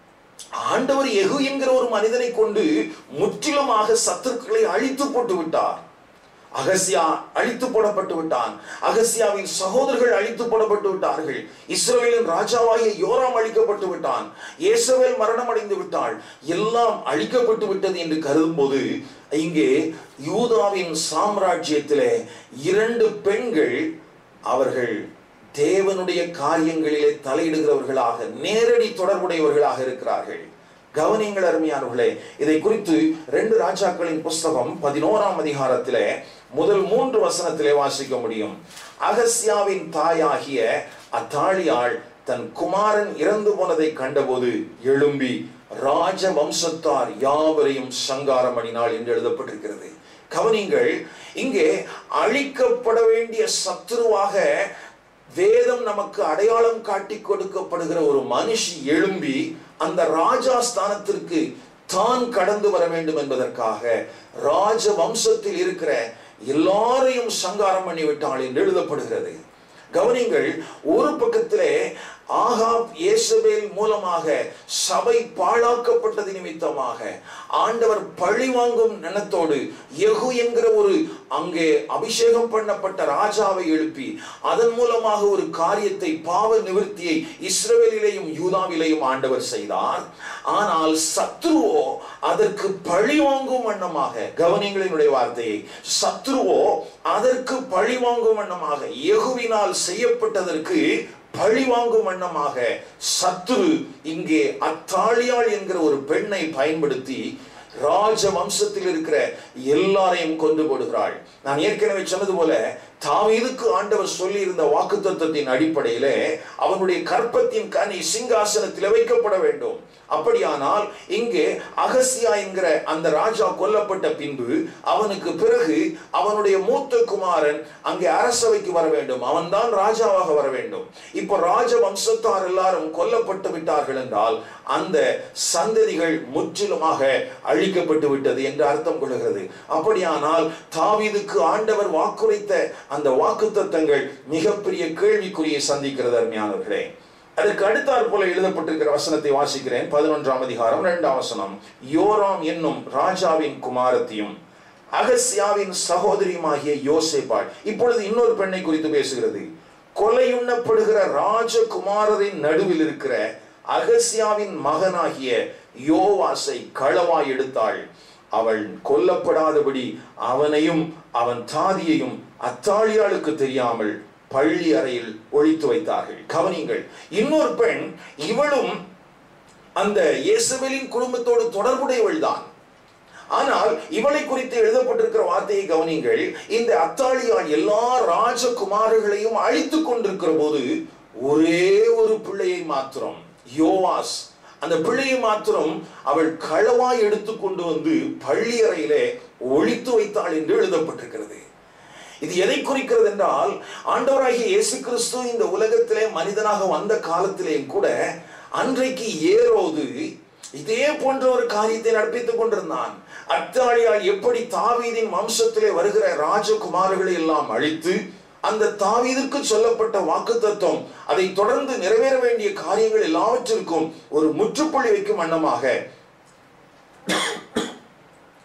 ஆண்டவர் எகு என்கிற ஒரு மனிதனை கொண்டு முற்றிலுமாக சத்துருக்களை அழித்து போட்டு விட்டார் அகசியா அழித்து போடப்பட்டு விட்டான் அகசியாவின் சகோதரர்கள் அழித்து போடப்பட்டு விட்டார்கள் இஸ்ரவேலின் ராஜாவாகிய யோராம் அழிக்கப்பட்டு விட்டான் ஏசவேல் மரணம் அடைந்து விட்டாள் எல்லாம் அழிக்கப்பட்டு விட்டது என்று கருதும் போது இங்கே யூதாவின் சாம்ராஜ்யத்திலே இரண்டு பெண்கள் அவர்கள் தேவனுடைய காரியங்களிலே தலையிடுகிறவர்களாக நேரடி தொடர்புடையவர்களாக இருக்கிறார்கள் கவனிங்கள் அருமையானவர்களே இதை குறித்து ரெண்டு ராஜாக்களின் புஸ்தகம் பதினோராம் அதிகாரத்திலே முதல் மூன்று வசனத்திலே வாசிக்க முடியும் அகஸ்யாவின் தாயாகிய அத்தாளியாள் தன் குமாரன் இறந்து போனதை கண்டபோது எழும்பி ராஜ வம்சத்தார் யாவரையும் சங்காரம் பண்ணினாள் என்று எழுதப்பட்டிருக்கிறது கவனிங்கள் இங்கே அழிக்கப்பட வேண்டிய சத்துருவாக வேதம் நமக்கு அடையாளம் காட்டி கொடுக்கப்படுகிற ஒரு மனுஷி எழும்பி அந்த ராஜா ஸ்தானத்திற்கு தான் கடந்து வர வேண்டும் என்பதற்காக ராஜ வம்சத்தில் இருக்கிற எல்லாரையும் சங்காரம் பண்ணிவிட்டாள் என்று எழுதப்படுகிறது கவனிங்கள் ஒரு பக்கத்திலே ஆகாப் இயேசபேல் மூலமாக சபை பாழாக்கப்பட்டது நிமித்தமாக ஆண்டவர் பழி வாங்கும் எண்ணத்தோடு யெகூ என்கிற ஒரு அங்கே அபிஷேகம் பண்ணப்பட்ட ராஜாவை எழுப்பி அதன் மூலமாக ஒரு காரியத்தை பாவ நிவர்த்தியை இஸ்ரவேலிலேயும் யூதாவிலேயும் ஆண்டவர் செய்தார் ஆனால் சத்ருவோ அதற்கு பழி வாங்கும் வண்ணமாக கவனிங்களினுடைய வார்த்தையை சத்ருவோ அதற்கு பழி வாங்கும் வண்ணமாக யெகூவினால் செய்யப்பட்டதற்கு பழி வாங்கும் வண்ணமாக சத்துரு இங்கே அத்தாளியாள் என்கிற ஒரு பெண்ணை பயன்படுத்தி ராஜ வம்சத்தில் இருக்கிற எல்லாரையும் கொண்டு போடுகிறாள் நான் ஏற்கனவே சொன்னது போல தாவீதுக்கு ஆண்டவர் சொல்லி இருந்த வாக்குத்தத்தத்தின் அடிப்படையிலே அவனுடைய கற்பத்தின் கனி சிங்காசனத்தில் வைக்கப்பட வேண்டும் அப்படியானால் இங்கே அகசியா என்கிற அந்த ராஜா கொல்லப்பட்ட பின்பு அவனுக்கு பிறகு அவனுடைய மூத்த குமாரன் அங்கே அரசவைக்கு வர வேண்டும் அவன்தான் ராஜாவாக வர வேண்டும் இப்போ ராஜ வம்சத்தார் எல்லாரும் கொல்லப்பட்டு விட்டார்கள் என்றால் அந்த சந்ததிகள் முற்றிலுமாக அழிக்கப்பட்டு விட்டது என்று அர்த்தம் கொள்கிறது அப்படியானால் தாவீதுக்கு ஆண்டவர் வாக்குரைத்த அந்த வாக்குத்தத்தங்கள் மிகப்பெரிய கேள்விக்குறியை சந்திக்கிறது அருமையானவர்களே அதற்கு அடுத்தாற் போல எழுதப்பட்டிருக்கிற வசனத்தை வாசிக்கிறேன் பதினொன்றாம் அதிகாரம் இரண்டாம் வசனம் யோராம் என்னும் ராஜாவின் குமாரத்தையும் அகசியாவின் சகோதரியுமாகிய யோசேப்பாள் இப்பொழுது இன்னொரு பெண்ணை குறித்து பேசுகிறது கொலையுண்ணப்படுகிற ராஜகுமாரரின் நடுவில் இருக்கிற அகசியாவின் மகனாகிய யோவாசை களவாய் எடுத்தாள் அவள் கொல்லப்படாதபடி அவனையும் அவன் தாதியையும் அத்தாளியாளுக்கு தெரியாமல் பள்ளி அறையில் ஒழித்து வைத்தார்கள் கவனிங்கள் இன்னொரு பெண் இவளும் அந்த இயேசுவேலின் குடும்பத்தோடு தொடர்புடையவள் தான் ஆனால் இவளை குறித்து எழுதப்பட்டிருக்கிற வார்த்தையை கவனிங்கள் இந்த அத்தாளியால் எல்லா ராஜகுமாரர்களையும் அழித்துக் கொண்டிருக்கிற போது ஒரே ஒரு பிள்ளையை மாத்திரம் யோவாஸ் அந்த பிள்ளையை மாத்திரம் அவள் களவாய் எடுத்துக்கொண்டு வந்து பள்ளி அறையிலே ஒழித்து வைத்தாள் என்று எழுதப்பட்டிருக்கிறது இது எதை குறிக்கிறது என்றால் ஆண்டவராகிய இயேசு கிறிஸ்து இந்த உலகத்திலே மனிதனாக வந்த காலத்திலேயும் கூட அன்றைக்கு ஏரோது இதே போன்ற ஒரு காரியத்தை நடப்பித்துக் கொண்டிருந்தான் அத்தாழியால் எப்படி தாவீதின் வம்சத்திலே வருகிற ராஜகுமாரர்களை எல்லாம் அழித்து அந்த தாவீதுக்கு சொல்லப்பட்ட வாக்கு தத்துவம் அதை தொடர்ந்து நிறைவேற வேண்டிய காரியங்கள் எல்லாவற்றிற்கும் ஒரு முற்றுப்புள்ளி வைக்கும் வண்ணமாக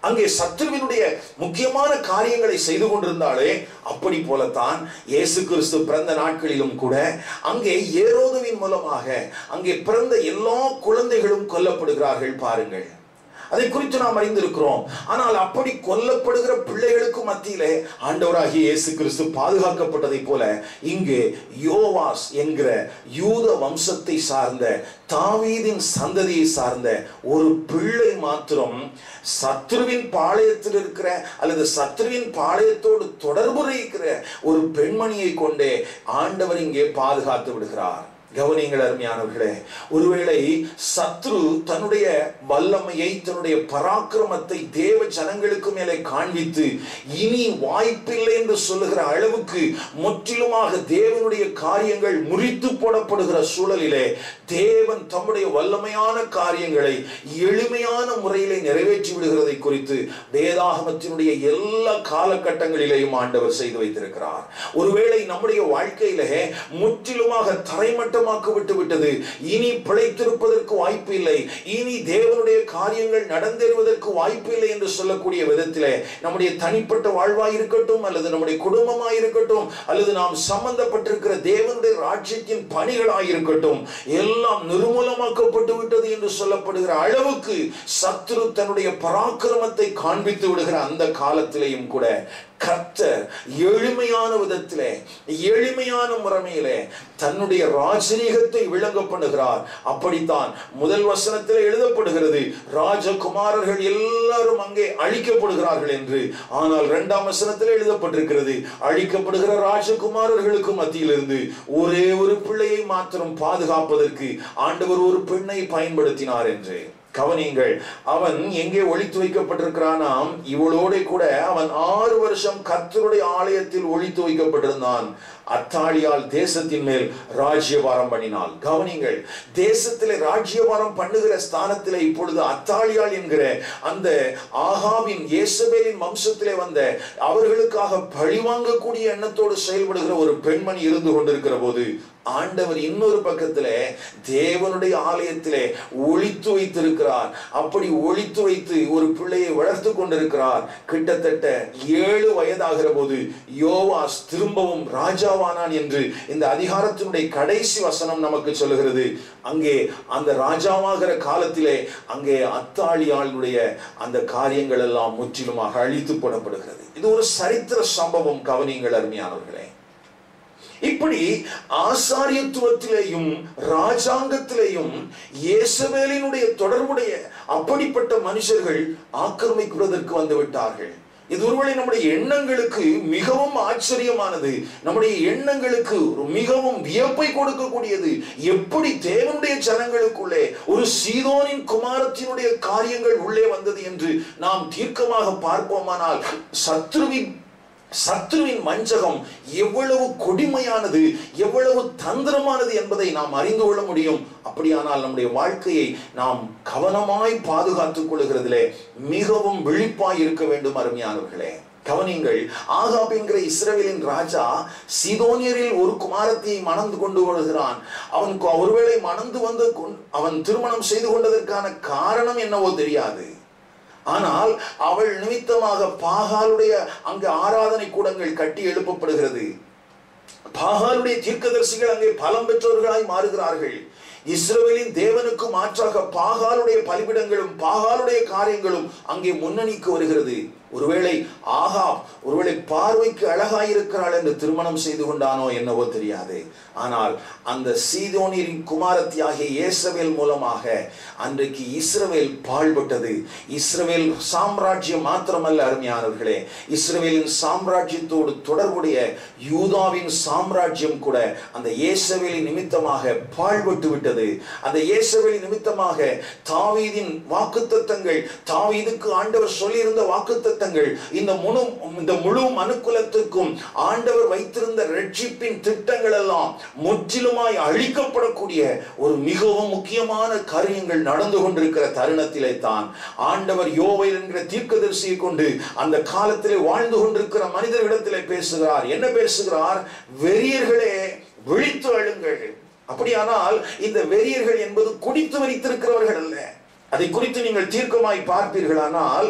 அங்கே சத்துருவினுடைய முக்கியமான காரியங்களை செய்து கொண்டிருந்தாலே அப்படி போலத்தான் இயேசு கிறிஸ்து பிறந்த நாட்களிலும் கூட அங்கே ஏரோதுவின் மூலமாக அங்கே பிறந்த எல்லா குழந்தைகளும் கொல்லப்படுகிறார்கள் பாருங்கள் அதை குறித்து நாம் அறிந்திருக்கிறோம் ஆனால் அப்படி கொல்லப்படுகிற பிள்ளைகளுக்கு மத்தியிலே ஆண்டவராகிய இயேசு கிறிஸ்து பாதுகாக்கப்பட்டதைப் போல இங்கே யோவாஸ் என்கிற யூத வம்சத்தை சார்ந்த தாவீதின் சந்ததியை சார்ந்த ஒரு பிள்ளை மாத்திரம் சத்ருவின் பாளையத்தில் இருக்கிற அல்லது சத்ருவின் பாளையத்தோடு தொடர்பு இருக்கிற ஒரு பெண்மணியை கொண்டே ஆண்டவர் இங்கே பாதுகாத்து விடுகிறார் கவனியங்கள் அருமையானவர்களே ஒருவேளை சத்ரு தன்னுடைய வல்லமையை தன்னுடைய பராக்கிரமத்தை தேவ ஜனங்களுக்கு மேலே காண்பித்து இனி வாய்ப்பில்லை என்று சொல்லுகிற அளவுக்கு முற்றிலுமாக தேவனுடைய காரியங்கள் முறித்து போடப்படுகிற சூழலிலே தேவன் தம்முடைய வல்லமையான காரியங்களை எளிமையான முறையிலே நிறைவேற்றி விடுகிறதை குறித்து வேதாகமத்தினுடைய எல்லா காலகட்டங்களிலேயும் ஆண்டவர் செய்து வைத்திருக்கிறார் ஒருவேளை நம்முடைய வாழ்க்கையிலே முற்றிலுமாக தரைமட்டமாக்க விட்டு விட்டது இனி பிழைத்திருப்பதற்கு வாய்ப்பு இல்லை இனி தேவனுடைய காரியங்கள் நடந்தேறுவதற்கு வாய்ப்பு இல்லை என்று சொல்லக்கூடிய விதத்திலே நம்முடைய தனிப்பட்ட வாழ்வாய் இருக்கட்டும் அல்லது நம்முடைய குடும்பமாய் இருக்கட்டும் அல்லது நாம் சம்பந்தப்பட்டிருக்கிற தேவனுடைய ராஜ்யத்தின் பணிகளாய் இருக்கட்டும் எல்லாம் நிர்மூலமாக்கப்பட்டு விட்டது என்று சொல்லப்படுகிற அளவுக்கு சத்ரு தன்னுடைய பராக்கிரமத்தை காண்பித்து விடுகிற அந்த காலத்திலேயும் கூட கர்த்தர் எளிமையான விதத்திலே எளிமையான முறைமையிலே தன்னுடைய ராஜரீகத்தை விளங்க பண்ணுகிறார் அப்படித்தான் முதல் வசனத்தில் எழுதப்படுகிறது ராஜகுமாரர்கள் எல்லாரும் அங்கே அழிக்கப்படுகிறார்கள் என்று ஆனால் இரண்டாம் வசனத்தில் எழுதப்பட்டிருக்கிறது அழிக்கப்படுகிற ராஜகுமாரர்களுக்கு மத்தியிலிருந்து ஒரே ஒரு பிள்ளையை மாத்திரம் பாதுகாப்பதற்கு ஆண்டவர் ஒரு பெண்ணை பயன்படுத்தினார் என்று கவனியுங்கள் அவன் எங்கே ஒழித்து வைக்கப்பட்டிருக்கிறானாம் இவளோட கூட அவன் ஆறு வருஷம் கர்த்தருடைய ஆலயத்தில் ஒழித்து வைக்கப்பட்டிருந்தான் அத்தாளியால் தேசத்தின் மேல் ராஜ்யபாரம் பண்ணினாள் கவனிங்கள் தேசத்திலே ராஜ்யபாரம் பண்ணுகிற ஸ்தானத்திலே இப்பொழுது அத்தாளியால் என்கிற அந்த ஆகாவின் இயேசபேலின் வம்சத்திலே வந்த அவர்களுக்காக பழிவாங்கக்கூடிய எண்ணத்தோடு செயல்படுகிற ஒரு பெண்மணி இருந்து கொண்டிருக்கிற போது ஆண்டவர் இன்னொரு பக்கத்திலே தேவனுடைய ஆலயத்திலே ஒழித்து வைத்திருக்கிறார் அப்படி ஒழித்து வைத்து ஒரு பிள்ளையை வளர்த்து கொண்டிருக்கிறார் கிட்டத்தட்ட ஏழு வயதாகிற போது யோவாஸ் திரும்பவும் ராஜாவானான் என்று இந்த அதிகாரத்தினுடைய கடைசி வசனம் நமக்கு சொல்லுகிறது அங்கே அந்த ராஜாவாகிற காலத்திலே அங்கே அத்தாளியாளுடைய அந்த காரியங்கள் எல்லாம் முற்றிலுமாக அழித்து போடப்படுகிறது இது ஒரு சரித்திர சம்பவம் கவனியங்கள் அருமையானவர்களே இப்படி ஆசாரியத்துவத்திலேயும் ராஜாங்கத்திலேயும் இயேசுவேலினுடைய தொடர்புடைய அப்படிப்பட்ட மனுஷர்கள் ஆக்கிரமிக்கிறதற்கு வந்து விட்டார்கள் இது ஒருவேளை நம்முடைய எண்ணங்களுக்கு மிகவும் ஆச்சரியமானது நம்முடைய எண்ணங்களுக்கு ஒரு மிகவும் வியப்பை கொடுக்கக்கூடியது எப்படி தேவனுடைய ஜனங்களுக்குள்ளே ஒரு சீதோனின் குமாரத்தினுடைய காரியங்கள் உள்ளே வந்தது என்று நாம் தீர்க்கமாக பார்ப்போமானால் சத்ருவின் சத்ருவின் வஞ்சகம் எவ்வளவு கொடுமையானது எவ்வளவு தந்திரமானது என்பதை நாம் அறிந்து கொள்ள முடியும் அப்படியானால் நம்முடைய வாழ்க்கையை நாம் கவனமாய் பாதுகாத்துக் கொள்கிறதிலே மிகவும் விழிப்பாய் இருக்க வேண்டும் அருமையானவர்களே கவனிங்கள் ஆகாப் என்கிற இஸ்ரவேலின் ராஜா சிதோனியரில் ஒரு குமாரத்தை மணந்து கொண்டு வருகிறான் அவன் கொ- ஒருவேளை மணந்து வந்து கொண்- அவன் திருமணம் செய்து கொண்டதற்கான காரணம் என்னவோ தெரியாது ஆனால் அவள் நிமித்தமாக பாகாலுடைய அங்கு ஆராதனை கூடங்கள் கட்டி எழுப்பப்படுகிறது பாகாலுடைய தீர்க்கதரிசிகள் அங்கே பலம் பெற்றவர்களாய் மாறுகிறார்கள் இஸ்ரவேலின் தேவனுக்கு மாற்றாக பாகாலுடைய பலிபிடங்களும் பாகாலுடைய காரியங்களும் அங்கே முன்னணிக்கு வருகிறது ஒருவேளை ஆகாப் ஒருவேளை பார்வைக்கு அழகாயிருக்கிறாள் என்று திருமணம் செய்து கொண்டானோ என்னவோ தெரியாது ஆனால் அந்த சீதோனியின் குமாரத்தியாகிய இயேசவேல் மூலமாக அன்றைக்கு இஸ்ரவேல் பாழ்பட்டது இஸ்ரவேல் சாம்ராஜ்யம் மாத்திரமல்ல அருமையானவர்களே இஸ்ரவேலின் சாம்ராஜ்யத்தோடு தொடர்புடைய யூதாவின் சாம்ராஜ்யம் கூட அந்த இயேசவேலின் நிமித்தமாக பாழ்பட்டு விட்டது அந்த இயேசவேலின் நிமித்தமாக தாவீதின் வாக்குத்தத்தங்கள் தாவீதுக்கு ஆண்டவர் சொல்லியிருந்த வாக்குத்தத்தங்கள் இந்த முழு இந்த முழு மனுக்குலத்துக்கும் ஆண்டவர் வைத்திருந்த ரட்சிப்பின் திட்டங்கள் எல்லாம் முற்றிலுமாய் அழிக்கப்படக்கூடிய ஒரு மிகவும் முக்கியமான காரியங்கள் நடந்து கொண்டிருக்கிற தருணத்திலே தான் ஆண்டவர் யோவேல் என்கிற தீர்க்கதரிசியை கொண்டு அந்த காலத்திலே வாழ்ந்து கொண்டிருக்கிற மனிதர்களிடத்திலே பேசுகிறார் என்ன பேசுகிறார் வெறியர்களே விழித்து அழுங்கள் அப்படியானால் இந்த வெறியர்கள் என்பது குடித்து வைத்திருக்கிறவர்கள் அல்ல அதை குறித்து நீங்கள் தீர்க்கமாய் பார்ப்பீர்களானால்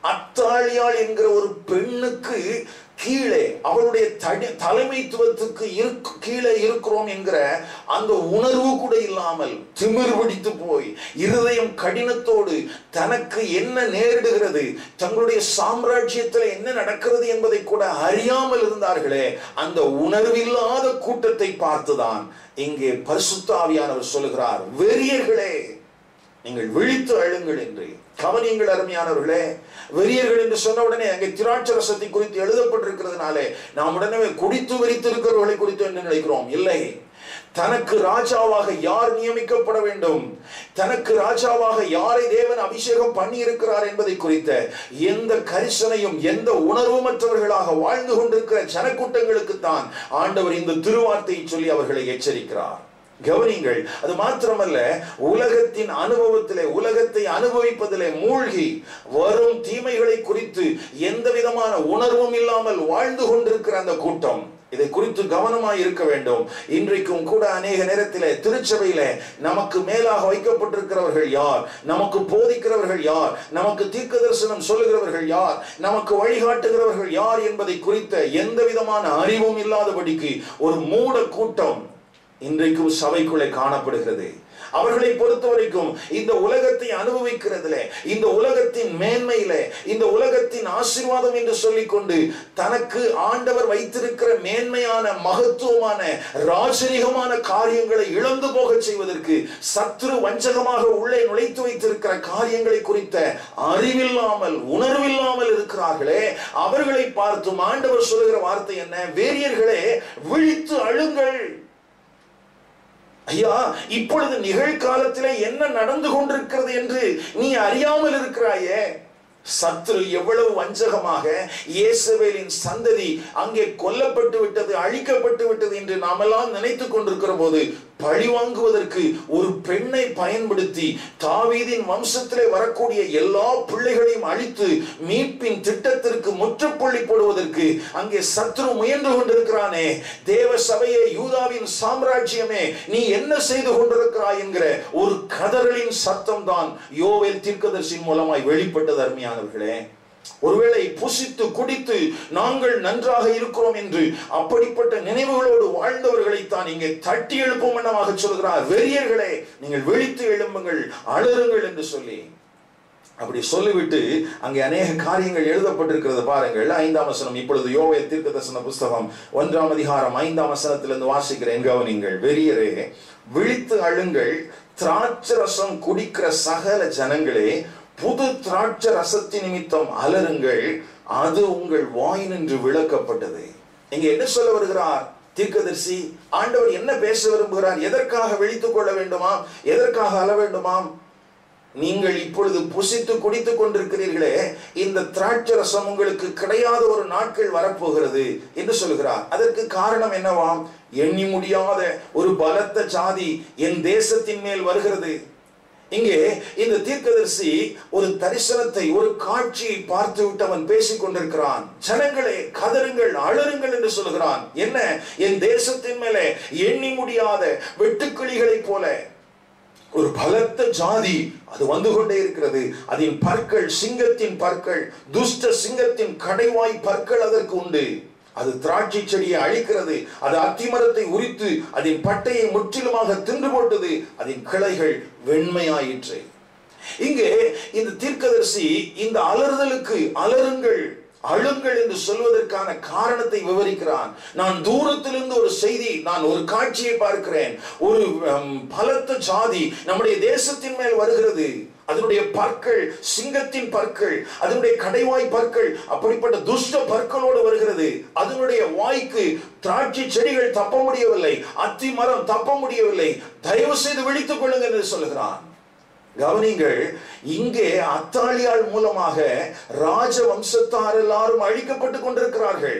அத்தாளியாள் என்கிற ஒரு பெண்ணுக்கு கீழே அவளுடைய தடி தலைமைத்துவத்துக்கு இருக்கு கீழே இருக்கிறோம் என்கிற அந்த உணர்வு கூட இல்லாமல் திமிர் பிடித்து போய் இருதயம் கடினத்தோடு தனக்கு என்ன நேரிடுகிறது தங்களுடைய சாம்ராஜ்யத்தில் என்ன நடக்கிறது என்பதை கூட அறியாமல் இருந்தார்களே அந்த உணர்வில்லாத கூட்டத்தை பார்த்துதான் இங்கே பரிசுத்தாவியானவர் சொல்லுகிறார் வெறியர்களே நீங்கள் விழித்து அழுங்கள் என்று கவனியங்கள் அருமையானவர்களே வெறியர்கள் என்று சொன்ன உடனே அங்கே திராட்சரசத்தை குறித்து எழுதப்பட்டிருக்கிறதுனாலே நாம் உடனே குடித்து வெறித்திருக்கிறவர்களை குறித்து என்ன நினைக்கிறோம் இல்லை தனக்கு ராஜாவாக யார் நியமிக்கப்பட வேண்டும் தனக்கு ராஜாவாக யாரை தேவன் அபிஷேகம் பண்ணி இருக்கிறார் என்பதை குறித்த எந்த கரிசனையும் எந்த உணர்வுமற்றவர்களாக வாழ்ந்து கொண்டிருக்கிற ஜனக்கூட்டங்களுக்கு தான் ஆண்டவர் இந்த திருவார்த்தையை சொல்லி அவர்களை எச்சரிக்கிறார் கவனிங்கள் அது மாத்திரமல்ல உலகத்தின் அனுபவத்திலே உலகத்தை அனுபவிப்பதிலே மூழ்கி வரும் தீமைகளை குறித்து எந்த விதமான உணர்வும் இல்லாமல் வாழ்ந்து கொண்டிருக்கிற அந்த கூட்டம் இதை குறித்து கவனமாய் இருக்க வேண்டும் இன்றைக்கும் கூட அநேக நேரத்திலே திருச்சபையிலே நமக்கு மேலாக வைக்கப்பட்டிருக்கிறவர்கள் யார் நமக்கு போதிக்கிறவர்கள் யார் நமக்கு தீர்க்க தரிசனம் சொல்லுகிறவர்கள் யார் நமக்கு வழிகாட்டுகிறவர்கள் யார் என்பதை குறித்த எந்த விதமான அறிவும் இல்லாதபடிக்கு ஒரு மூட கூட்டம் இன்றைக்கும் சபைக்குள்ளே காணப்படுகிறது அவர்களை பொறுத்த வரைக்கும் இந்த உலகத்தை அனுபவிக்கிறதுல இந்த உலகத்தின் மேன்மையில இந்த உலகத்தின் ஆசீர்வாதம் என்று சொல்லிக்கொண்டு தனக்கு ஆண்டவர் வைத்திருக்கிற மேன்மையான மகத்துவமான ராஜரிகமான காரியங்களை இழந்து போக செய்வதற்கு சத்ரு வஞ்சகமாக உள்ளே நுழைத்து வைத்திருக்கிற காரியங்களை குறித்த அறிவில்லாமல் உணர்வில்லாமல் இருக்கிறார்களே அவர்களை பார்த்தும் ஆண்டவர் சொல்லுகிற வார்த்தை என்ன வேரியர்களே விழித்து அழுங்கள் ஐயா இப்பொழுது நிகழ்காலத்திலே என்ன நடந்து கொண்டிருக்கிறது என்று நீ அறியாமல் இருக்கிறாயே சத்ரு எவ்வளவு வஞ்சகமாக இயேசுவேலின் சந்ததி அங்கே கொல்லப்பட்டு விட்டது அழிக்கப்பட்டு விட்டது என்று நாமெல்லாம் நினைத்துக் கொண்டிருக்கிற போது பழி வாங்குவதற்கு ஒரு பெண்ணை பயன்படுத்தி தாவீதின் வம்சத்திலே வரக்கூடிய எல்லா பிள்ளைகளையும் அழித்து மீட்பின் திட்டத்திற்கு முற்றுப்புள்ளி போடுவதற்கு அங்கே சத்ரு முயன்று கொண்டிருக்கிறானே தேவ சபையே யூதாவின் சாம்ராஜ்யமே நீ என்ன செய்து கொண்டிருக்கிறாய் என்கிற ஒரு கதறலின் சத்தம் தான் யோவேல் தீர்க்கதர்சின் மூலமாய் வெளிப்பட்டது அருமையானவர்களே ஒருவேளை புசித்து குடித்து நாங்கள் நன்றாக இருக்கிறோம் என்று அப்படிப்பட்ட நினைவுகளோடு வாழ்ந்தவர்களைத்தான் இங்கே தட்டி எழுப்பும் வண்ணமாக சொல்கிறார் வெறியர்களே நீங்கள் விழித்து எழும்புங்கள் அழுறுங்கள் என்று சொல்லி அப்படி சொல்லிவிட்டு அங்கே அநேக காரியங்கள் எழுதப்பட்டிருக்கிறது பாருங்கள் ஐந்தாம் வசனம் இப்பொழுது யோவே தீர்க்க தரிசன புஸ்தகம் ஒன்றாம் அதிகாரம் ஐந்தாம் வசனத்திலிருந்து வாசிக்கிறேன் கவனிங்கள் வெறியரே விழித்து அழுங்கள் திராட்சரசம் குடிக்கிற சகல ஜனங்களே புது திராட்ச ரசத்தி நிமித்தம் அலருங்கள் அது உங்கள் வாய் நின்று விளக்கப்பட்டது இங்க என்ன சொல்ல வருகிறார் தீர்க்கதரிசி ஆண்டவர் என்ன பேச விரும்புகிறார் எதற்காக விழித்துக் கொள்ள வேண்டுமாம் எதற்காக அழ வேண்டுமாம் நீங்கள் இப்பொழுது புசித்து குடித்துக் கொண்டிருக்கிறீர்களே இந்த திராட்சை ரசம் உங்களுக்கு கிடையாத ஒரு நாட்கள் வரப்போகிறது என்று சொல்கிறார் அதற்கு காரணம் என்னவாம் எண்ணி முடியாத ஒரு பலத்த சாதி என் தேசத்தின் மேல் வருகிறது இங்கே இந்த தீர்க்கதரிசி ஒரு தரிசனத்தை ஒரு காட்சியை பார்த்து விட்டு அவன் பேசிக் கொண்டிருக்கிறான் ஜனங்களே கதருங்கள் அழருங்கள் என்று சொல்கிறான் என்ன என் தேசத்தின் மேலே எண்ணி முடியாத வெட்டுக்கிளிகளைப் போல ஒரு பலத்த ஜாதி அது வந்து கொண்டே இருக்கிறது அதன் பற்கள் சிங்கத்தின் பற்கள் துஷ்ட சிங்கத்தின் கடைவாய் பற்கள் அதற்கு உண்டு அது திராட்சை செடியை அழிக்கிறது அது அத்திமரத்தை உரித்து அதன் பட்டையை முற்றிலுமாக தின்று போட்டது அதன் கிளைகள் வெண்மையாயிற்று இங்கே இந்த தீர்க்கதரிசி இந்த அலறுதலுக்கு அலருங்கள் அழுங்கள் என்று சொல்வதற்கான காரணத்தை விவரிக்கிறான் நான் தூரத்திலிருந்து ஒரு செய்தி நான் ஒரு காட்சியை பார்க்கிறேன் ஒரு ஹம், பலத்த ஜாதி நம்முடைய தேசத்தின் மேல் வருகிறது அதனுடைய பற்கள் சிங்கத்தின் பற்கள் அதனுடைய கடைவாய் பற்கள் அப்படிப்பட்ட துஷ்ட பற்களோடு வருகிறது அதனுடைய வாய்க்கு திராட்சை செடிகள் தப்ப முடியவில்லை அத்தி மரம் தப்ப முடியவில்லை தயவு செய்து விழித்துக் கொள்ளுங்கள் என்று சொல்லுகிறான் கவனிங்கள் இங்கே அத்தாளியாள் மூலமாக ராஜ வம்சத்தார் எல்லாரும் அழிக்கப்பட்டுக் கொண்டிருக்கிறார்கள்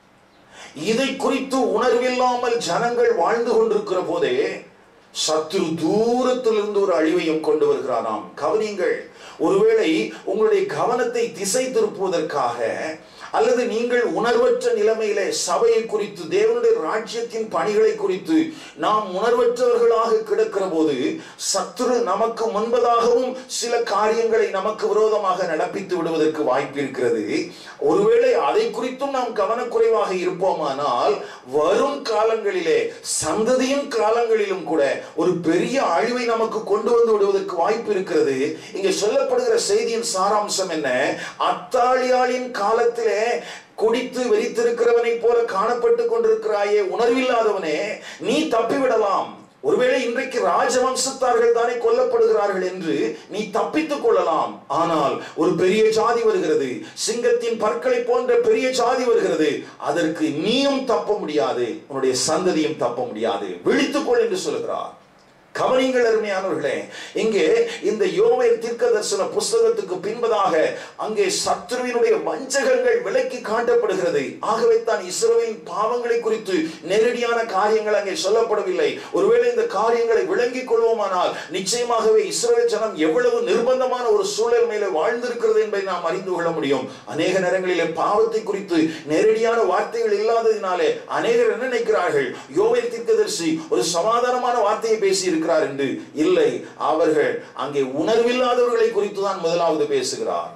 இதை குறித்து உணர்வில்லாமல் ஜனங்கள் வாழ்ந்து கொண்டிருக்கிற போதே சத்ரு தூரத்திலிருந்து ஒரு அழிவையும் கொண்டு வருகிறாராம் கவனிங்கள் ஒருவேளை உங்களுடைய கவனத்தை திசை திருப்புவதற்காக அல்லது நீங்கள் உணர்வற்ற நிலைமையிலே சபையை குறித்து தேவனுடைய ராஜ்யத்தின் பணிகளை குறித்து நாம் உணர்வற்றவர்களாக கிடக்கிற போது சத்துரு நமக்கு முன்பதாகவும் சில காரியங்களை நமக்கு விரோதமாக நடப்பித்து விடுவதற்கு வாய்ப்பு இருக்கிறது ஒருவேளை அதை குறித்தும் நாம் கவனக்குறைவாக இருப்போமானால் வரும் காலங்களிலே சந்ததியின் காலங்களிலும் கூட ஒரு பெரிய அழிவை நமக்கு கொண்டு வந்து விடுவதற்கு வாய்ப்பு இருக்கிறது இங்கே சொல்லப்படுகிற செய்தியின் சாராம்சம் என்ன அத்தாளியாளின் காலத்திலே குடித்து வெறித்திருக்கிறவனைப் போல காணப்பட்டு கொண்டிருக்கிறாயே உணர்வில்லாதவனே நீ தப்பிவிடலாம் ஒருவேளை இன்றைக்கு ராஜவம்சத்தார்கள் தானே கொல்லப்படுகிறார்கள் என்று நீ தப்பித்துக் கொள்ளலாம் ஆனால் ஒரு பெரிய ஜாதி வருகிறது சிங்கத்தின் பற்களை போன்ற பெரிய ஜாதி வருகிறது அதற்கு நீயும் தப்ப முடியாது உன்னுடைய சந்ததியும் தப்ப முடியாது விழித்துக்கொள் என்று சொல்கிறார் கவனிங்கள் அருமையானவர்களே இங்கே இந்த யோவேல் தீர்க்க தரிசன புஸ்தகத்துக்கு பின்பதாக அங்கே சத்ருவினுடைய வஞ்சகங்கள் விலக்கி காட்டப்படுகிறது ஆகவே தான் இஸ்ரவேலின் பாவங்களை குறித்து நேரடியான காரியங்கள் அங்கே சொல்லப்படவில்லை ஒருவேளை இந்த காரியங்களை விளங்கிக் கொள்வோமானால் நிச்சயமாகவே இஸ்ரவேல் ஜனம் எவ்வளவு நிர்பந்தமான ஒரு சூழல் மேலே வாழ்ந்திருக்கிறது என்பதை நாம் அறிந்து கொள்ள முடியும் அநேக நேரங்களிலே பாவத்தை குறித்து நேரடியான வார்த்தைகள் இல்லாததினாலே அநேகர் என்ன நினைக்கிறார்கள் யோவேல் தீர்க்கதரிசி ஒரு சமாதானமான வார்த்தையை பேசி இருக்கிறார் என்று இல்லை அவர்கள் அங்கே உணர்வில்லாதவர்களை குறித்து தான் முதலாவது பேசுகிறார்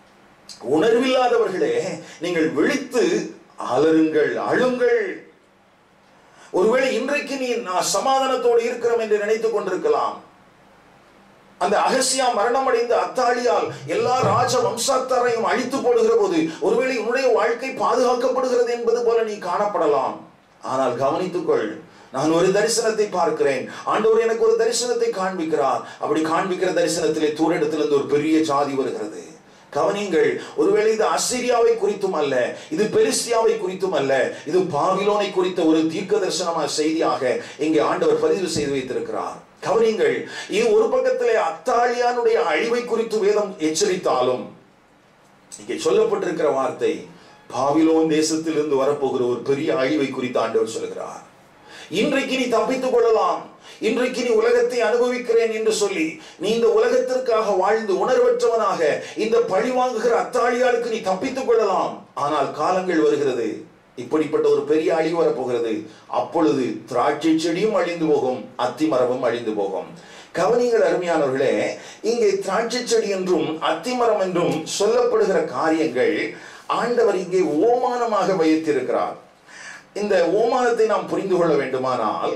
உணர்வில்லாதவர்களே நீங்கள் விழித்து அலருங்கள் அழுங்கள் ஒருவேளை இன்றைக்கு நீ நான் சமாதானத்தோடு இருக்கிறோம் என்று நினைத்துக் கொண்டிருக்கலாம் அந்த அகசியா மரணமடைந்த அத்தாளியால் எல்லா ராஜ வம்சாத்தாரையும் அழித்து போடுகிற போது ஒருவேளை உன்னுடைய வாழ்க்கை பாதுகாக்கப்படுகிறது என்பது போல நீ காணப்படலாம் ஆனால் கவனித்துக்கொள் நான் ஒரு தரிசனத்தை பார்க்கிறேன் ஆண்டவர் எனக்கு ஒரு தரிசனத்தை காண்பிக்கிறார் அப்படி காண்பிக்கிற தரிசனத்திலே தூரிடத்திலிருந்து ஒரு பெரிய ஜாதி வருகிறது கவனிங்கள் ஒருவேளை இது அசிரியாவை குறித்தும் அல்ல இது பெரிஸ்தியாவை குறித்தும் அல்ல இது பாபிலோனை குறித்த ஒரு தீர்க்க தரிசனமான செய்தியாக இங்கே ஆண்டவர் பதிவு செய்து வைத்திருக்கிறார் கவனிங்கள் இது ஒரு பக்கத்திலே அத்தாலியானுடைய அழிவை குறித்து வேதம் எச்சரித்தாலும் இங்கே சொல்லப்பட்டிருக்கிற வார்த்தை பாபிலோன் தேசத்திலிருந்து வரப்போகிற ஒரு பெரிய அழிவை குறித்து ஆண்டவர் சொல்கிறார் இன்றைக்கு நீ தப்பித்துக் கொள்ளலாம் இன்றைக்கு நீ உலகத்தை அனுபவிக்கிறேன் என்று சொல்லி நீ இந்த உலகத்திற்காக வாழ்ந்து உணர்வற்றவனாக இந்த பழி வாங்குகிற அத்தாளியாளுக்கு நீ தப்பித்துக் கொள்ளலாம் ஆனால் காலங்கள் வருகிறது இப்படிப்பட்ட ஒரு பெரிய அழிவு வரப்போகிறது அப்பொழுது திராட்சை செடியும் அழிந்து போகும் அத்தி மரமும் அழிந்து போகும் கவனிகள் அருமையானவர்களே இங்கே திராட்சை செடி என்றும் அத்திமரம் என்றும் சொல்லப்படுகிற காரியங்கள் ஆண்டவர் இங்கே ஓமானமாக வைத்திருக்கிறார் இந்த ஓமானத்தை நாம் புரிந்து கொள்ள வேண்டுமானால்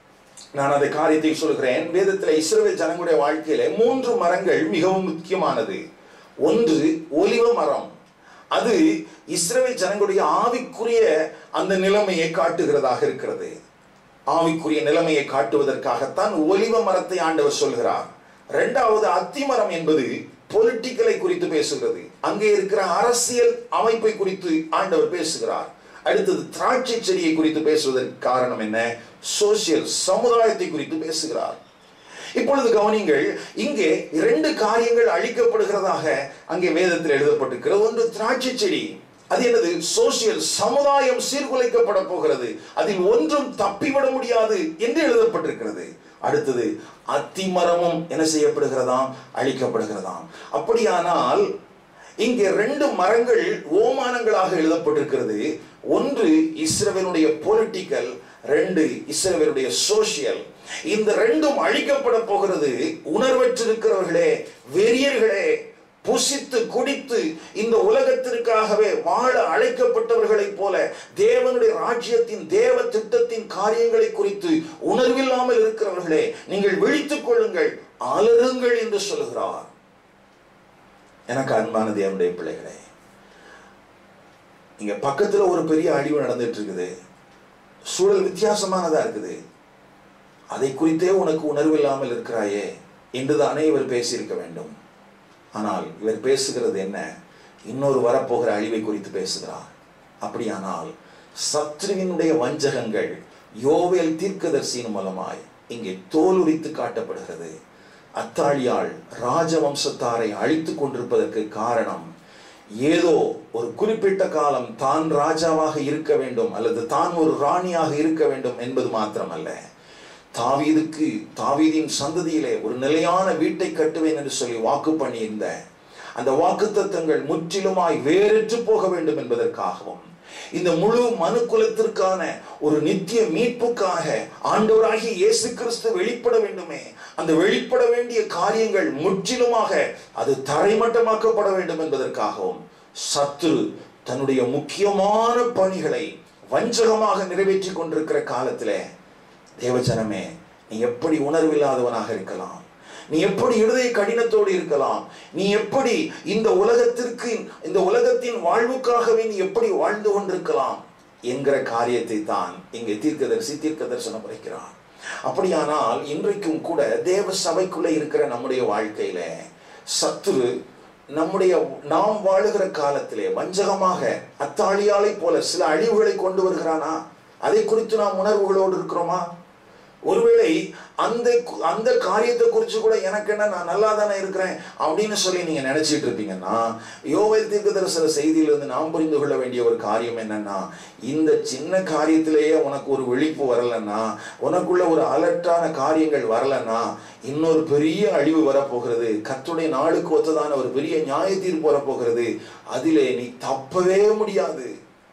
நான் அந்த காரியத்தை சொல்கிறேன் வேதத்தில் இஸ்ரவேல் ஜனங்களுடைய வாழ்க்கையில மூன்று மரங்கள் மிகவும் முக்கியமானது ஒன்று ஒலிவ மரம் அது இஸ்ரவேல் ஜனங்களுடைய ஆவிக்குரிய அந்த நிலைமையை காட்டுகிறதாக இருக்கிறது ஆவிக்குரிய நிலைமையை காட்டுவதற்காகத்தான் ஒலிவ மரத்தை ஆண்டவர் சொல்கிறார் இரண்டாவது அத்திமரம் என்பது பொலிட்டிக்கலை குறித்து பேசுகிறது அங்கே இருக்கிற அரசியல் அமைப்பை குறித்து ஆண்டவர் பேசுகிறார் அடுத்தது திராட்சை செடியை குறித்து பேசுவதற்கு காரணம் என்ன சோசியல் சமுதாயத்தை குறித்து பேசுகிறார் இப்பொழுது கவனிங்கள் இங்கே இரண்டு காரியங்கள் அழிக்கப்படுகிறதாக அங்கே வேதத்தில் எழுதப்பட்டிருக்கிறது ஒன்று திராட்சை செடி அது என்னது சோசியல் சமுதாயம் சீர்குலைக்கப்பட போகிறது அதில் ஒன்றும் தப்பிவிட முடியாது என்று எழுதப்பட்டிருக்கிறது அடுத்தது அத்திமரமும் என்ன செய்யப்படுகிறதாம் அழிக்கப்படுகிறதாம் அப்படியானால் இங்கே ரெண்டு மரங்கள் ஓமானங்களாக எழுதப்பட்டிருக்கிறது ஒன்று இஸ்ரவேலுடைய பொலிட்டிக்கல் ரெண்டு இஸ்ரவேலுடைய சோசியல் இந்த ரெண்டும் அழிக்கப்பட போகிறது உணர்வற்றிருக்கிறவர்களே வெறியர்களே புசித்து குடித்து இந்த உலகத்திற்காகவே வாழ அழைக்கப்பட்டவர்களைப் போல தேவனுடைய ராஜ்யத்தின் தேவ திட்டத்தின் காரியங்களை குறித்து உணர்வில்லாமல் இருக்கிறவர்களே நீங்கள் விழித்துக் கொள்ளுங்கள் அலருங்கள் என்று சொல்கிறார் எனக்கு அன்பான தேவனுடைய பிள்ளைகளே இங்க பக்கத்துல ஒரு பெரிய அழிவு நடந்துட்டு இருக்குது சூழல் வித்தியாசமானதா இருக்குது அதை குறித்தே உனக்கு உணர்வு இல்லாமல் இருக்கிறாயே என்றுதானே இவர் பேசியிருக்க வேண்டும் ஆனால் இவர் பேசுகிறது என்ன இன்னொரு வரப்போகிற அழிவை குறித்து பேசுகிறார் அப்படியானால் சத்ருவினுடைய வஞ்சகங்கள் யோவேல் தீர்க்கதர்சியின் மூலமாய் இங்கே தோலுரித்து காட்டப்படுகிறது அத்தாழியால் ராஜவம்சத்தாரை அழித்து கொண்டிருப்பதற்கு காரணம் ஏதோ ஒரு குறிப்பிட்ட காலம் தான் ராஜாவாக இருக்க வேண்டும் அல்லது தான் ஒரு ராணியாக இருக்க வேண்டும் என்பது மாத்திரமல்ல தாவீதுக்கு தாவீதின் சந்ததியிலே ஒரு நிலையான வீட்டை கட்டுவேன் என்று சொல்லி வாக்கு பண்ணியிருந்த அந்த வாக்குத்தத்தங்கள் முற்றிலுமாய் வேறற்று போக வேண்டும் என்பதற்காகவும் இந்த முழு மனுக்குலத்திற்கான ஒரு நித்திய மீட்புக்காக ஆண்டவராகிய இயேசு கிறிஸ்து வெளிப்பட வேண்டுமே அந்த வெளிப்பட வேண்டிய காரியங்கள் முற்றிலுமாக அது தரைமட்டமாக்கப்பட வேண்டும் என்பதற்காகவும் சத்துரு தன்னுடைய முக்கியமான பணிகளை வஞ்சகமாக நிறைவேற்றி கொண்டிருக்கிற காலத்திலே தேவஜனமே நீ எப்படி உணர்வில்லாதவனாக இருக்கலாம் நீ எப்படி இருதய கடினத்தோடு இருக்கலாம் நீ எப்படி இந்த உலகத்திற்கு இந்த உலகத்தின் வாழ்வுக்காகவே நீ எப்படி வாழ்ந்து கொண்டிருக்கலாம் என்கிற காரியத்தை தான் இங்கே தீர்க்கதரிசி தீர்க்க தரிசனம் உரைக்கிறான் அப்படியானால் இன்றைக்கும் கூட தேவ சபைக்குள்ள இருக்கிற நம்முடைய வாழ்க்கையில சத்துரு நம்முடைய நாம் வாழுகிற காலத்திலே வஞ்சகமாக அத்தாழியாலை போல சில அழிவுகளை கொண்டு வருகிறானா அதை குறித்து நாம் உணர்வுகளோடு இருக்கிறோமா ஒருவேளை அந்த அந்த காரியத்தை குறித்து கூட எனக்கு என்ன நான் நல்லா தானே இருக்கிறேன் அப்படின்னு சொல்லி நீங்க நினைச்சிட்டு இருப்பீங்கன்னா யோவேல் தீர்க்க தரிசன செய்தியிலிருந்து நாம் புரிந்து கொள்ள வேண்டிய ஒரு காரியம் என்னன்னா இந்த சின்ன காரியத்திலேயே உனக்கு ஒரு விழிப்பு வரலன்னா உனக்குள்ள ஒரு அலர்ட்டான காரியங்கள் வரலன்னா இன்னொரு பெரிய அழிவு வரப்போகிறது கத்துடைய நாளுக்கு ஒத்ததான ஒரு பெரிய நியாய தீர்ப்பு வரப்போகிறது அதிலே நீ தப்பவே முடியாது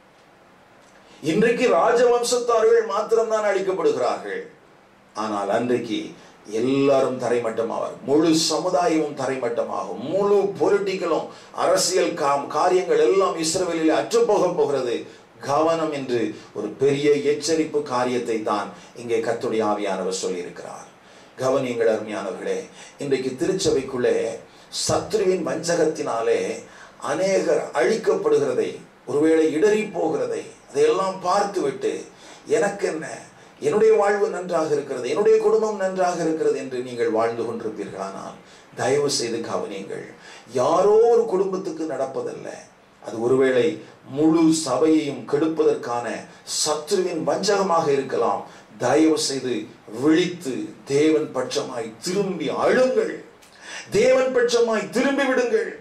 இன்றைக்கு ராஜவம்சத்தார்கள் மாத்திரம்தான் அழிக்கப்படுகிறார்கள் ஆனால் அன்றைக்கு எல்லாரும் தரைமட்டமாவார் முழு சமுதாயமும் தரைமட்டமாகும் முழு பொலிட்டிக்கலும் அரசியல் காம் காரியங்கள் எல்லாம் இஸ்ரவேலில் அற்றுப்போக போகிறது கவனம் என்று ஒரு பெரிய எச்சரிப்பு காரியத்தை தான் இங்கே கத்துடைய ஆவியானவர் சொல்லியிருக்கிறார் கவனியங்கள் அருமையானவர்களே இன்றைக்கு திருச்சபைக்குள்ளே சத்ருவின் வஞ்சகத்தினாலே அநேகர் அழிக்கப்படுகிறதை ஒருவேளை இடறி போகிறதை அதையெல்லாம் பார்த்துவிட்டு எனக்கு என்ன என்னுடைய வாழ்வு நன்றாக இருக்கிறது என்னுடைய குடும்பம் நன்றாக இருக்கிறது என்று நீங்கள் வாழ்ந்து கொண்டிருப்பீர்களானால் தயவு செய்து கவனியுங்கள் யாரோ ஒரு குடும்பத்துக்கு நடப்பதல்ல அது ஒருவேளை முழு சபையையும் கெடுப்பதற்கான சத்ருவின் வஞ்சகமாக இருக்கலாம் தயவு செய்து விழித்து தேவன் பட்சமாய் திரும்பி அழுங்கள் தேவன் பட்சமாய் திரும்பி விடுங்கள்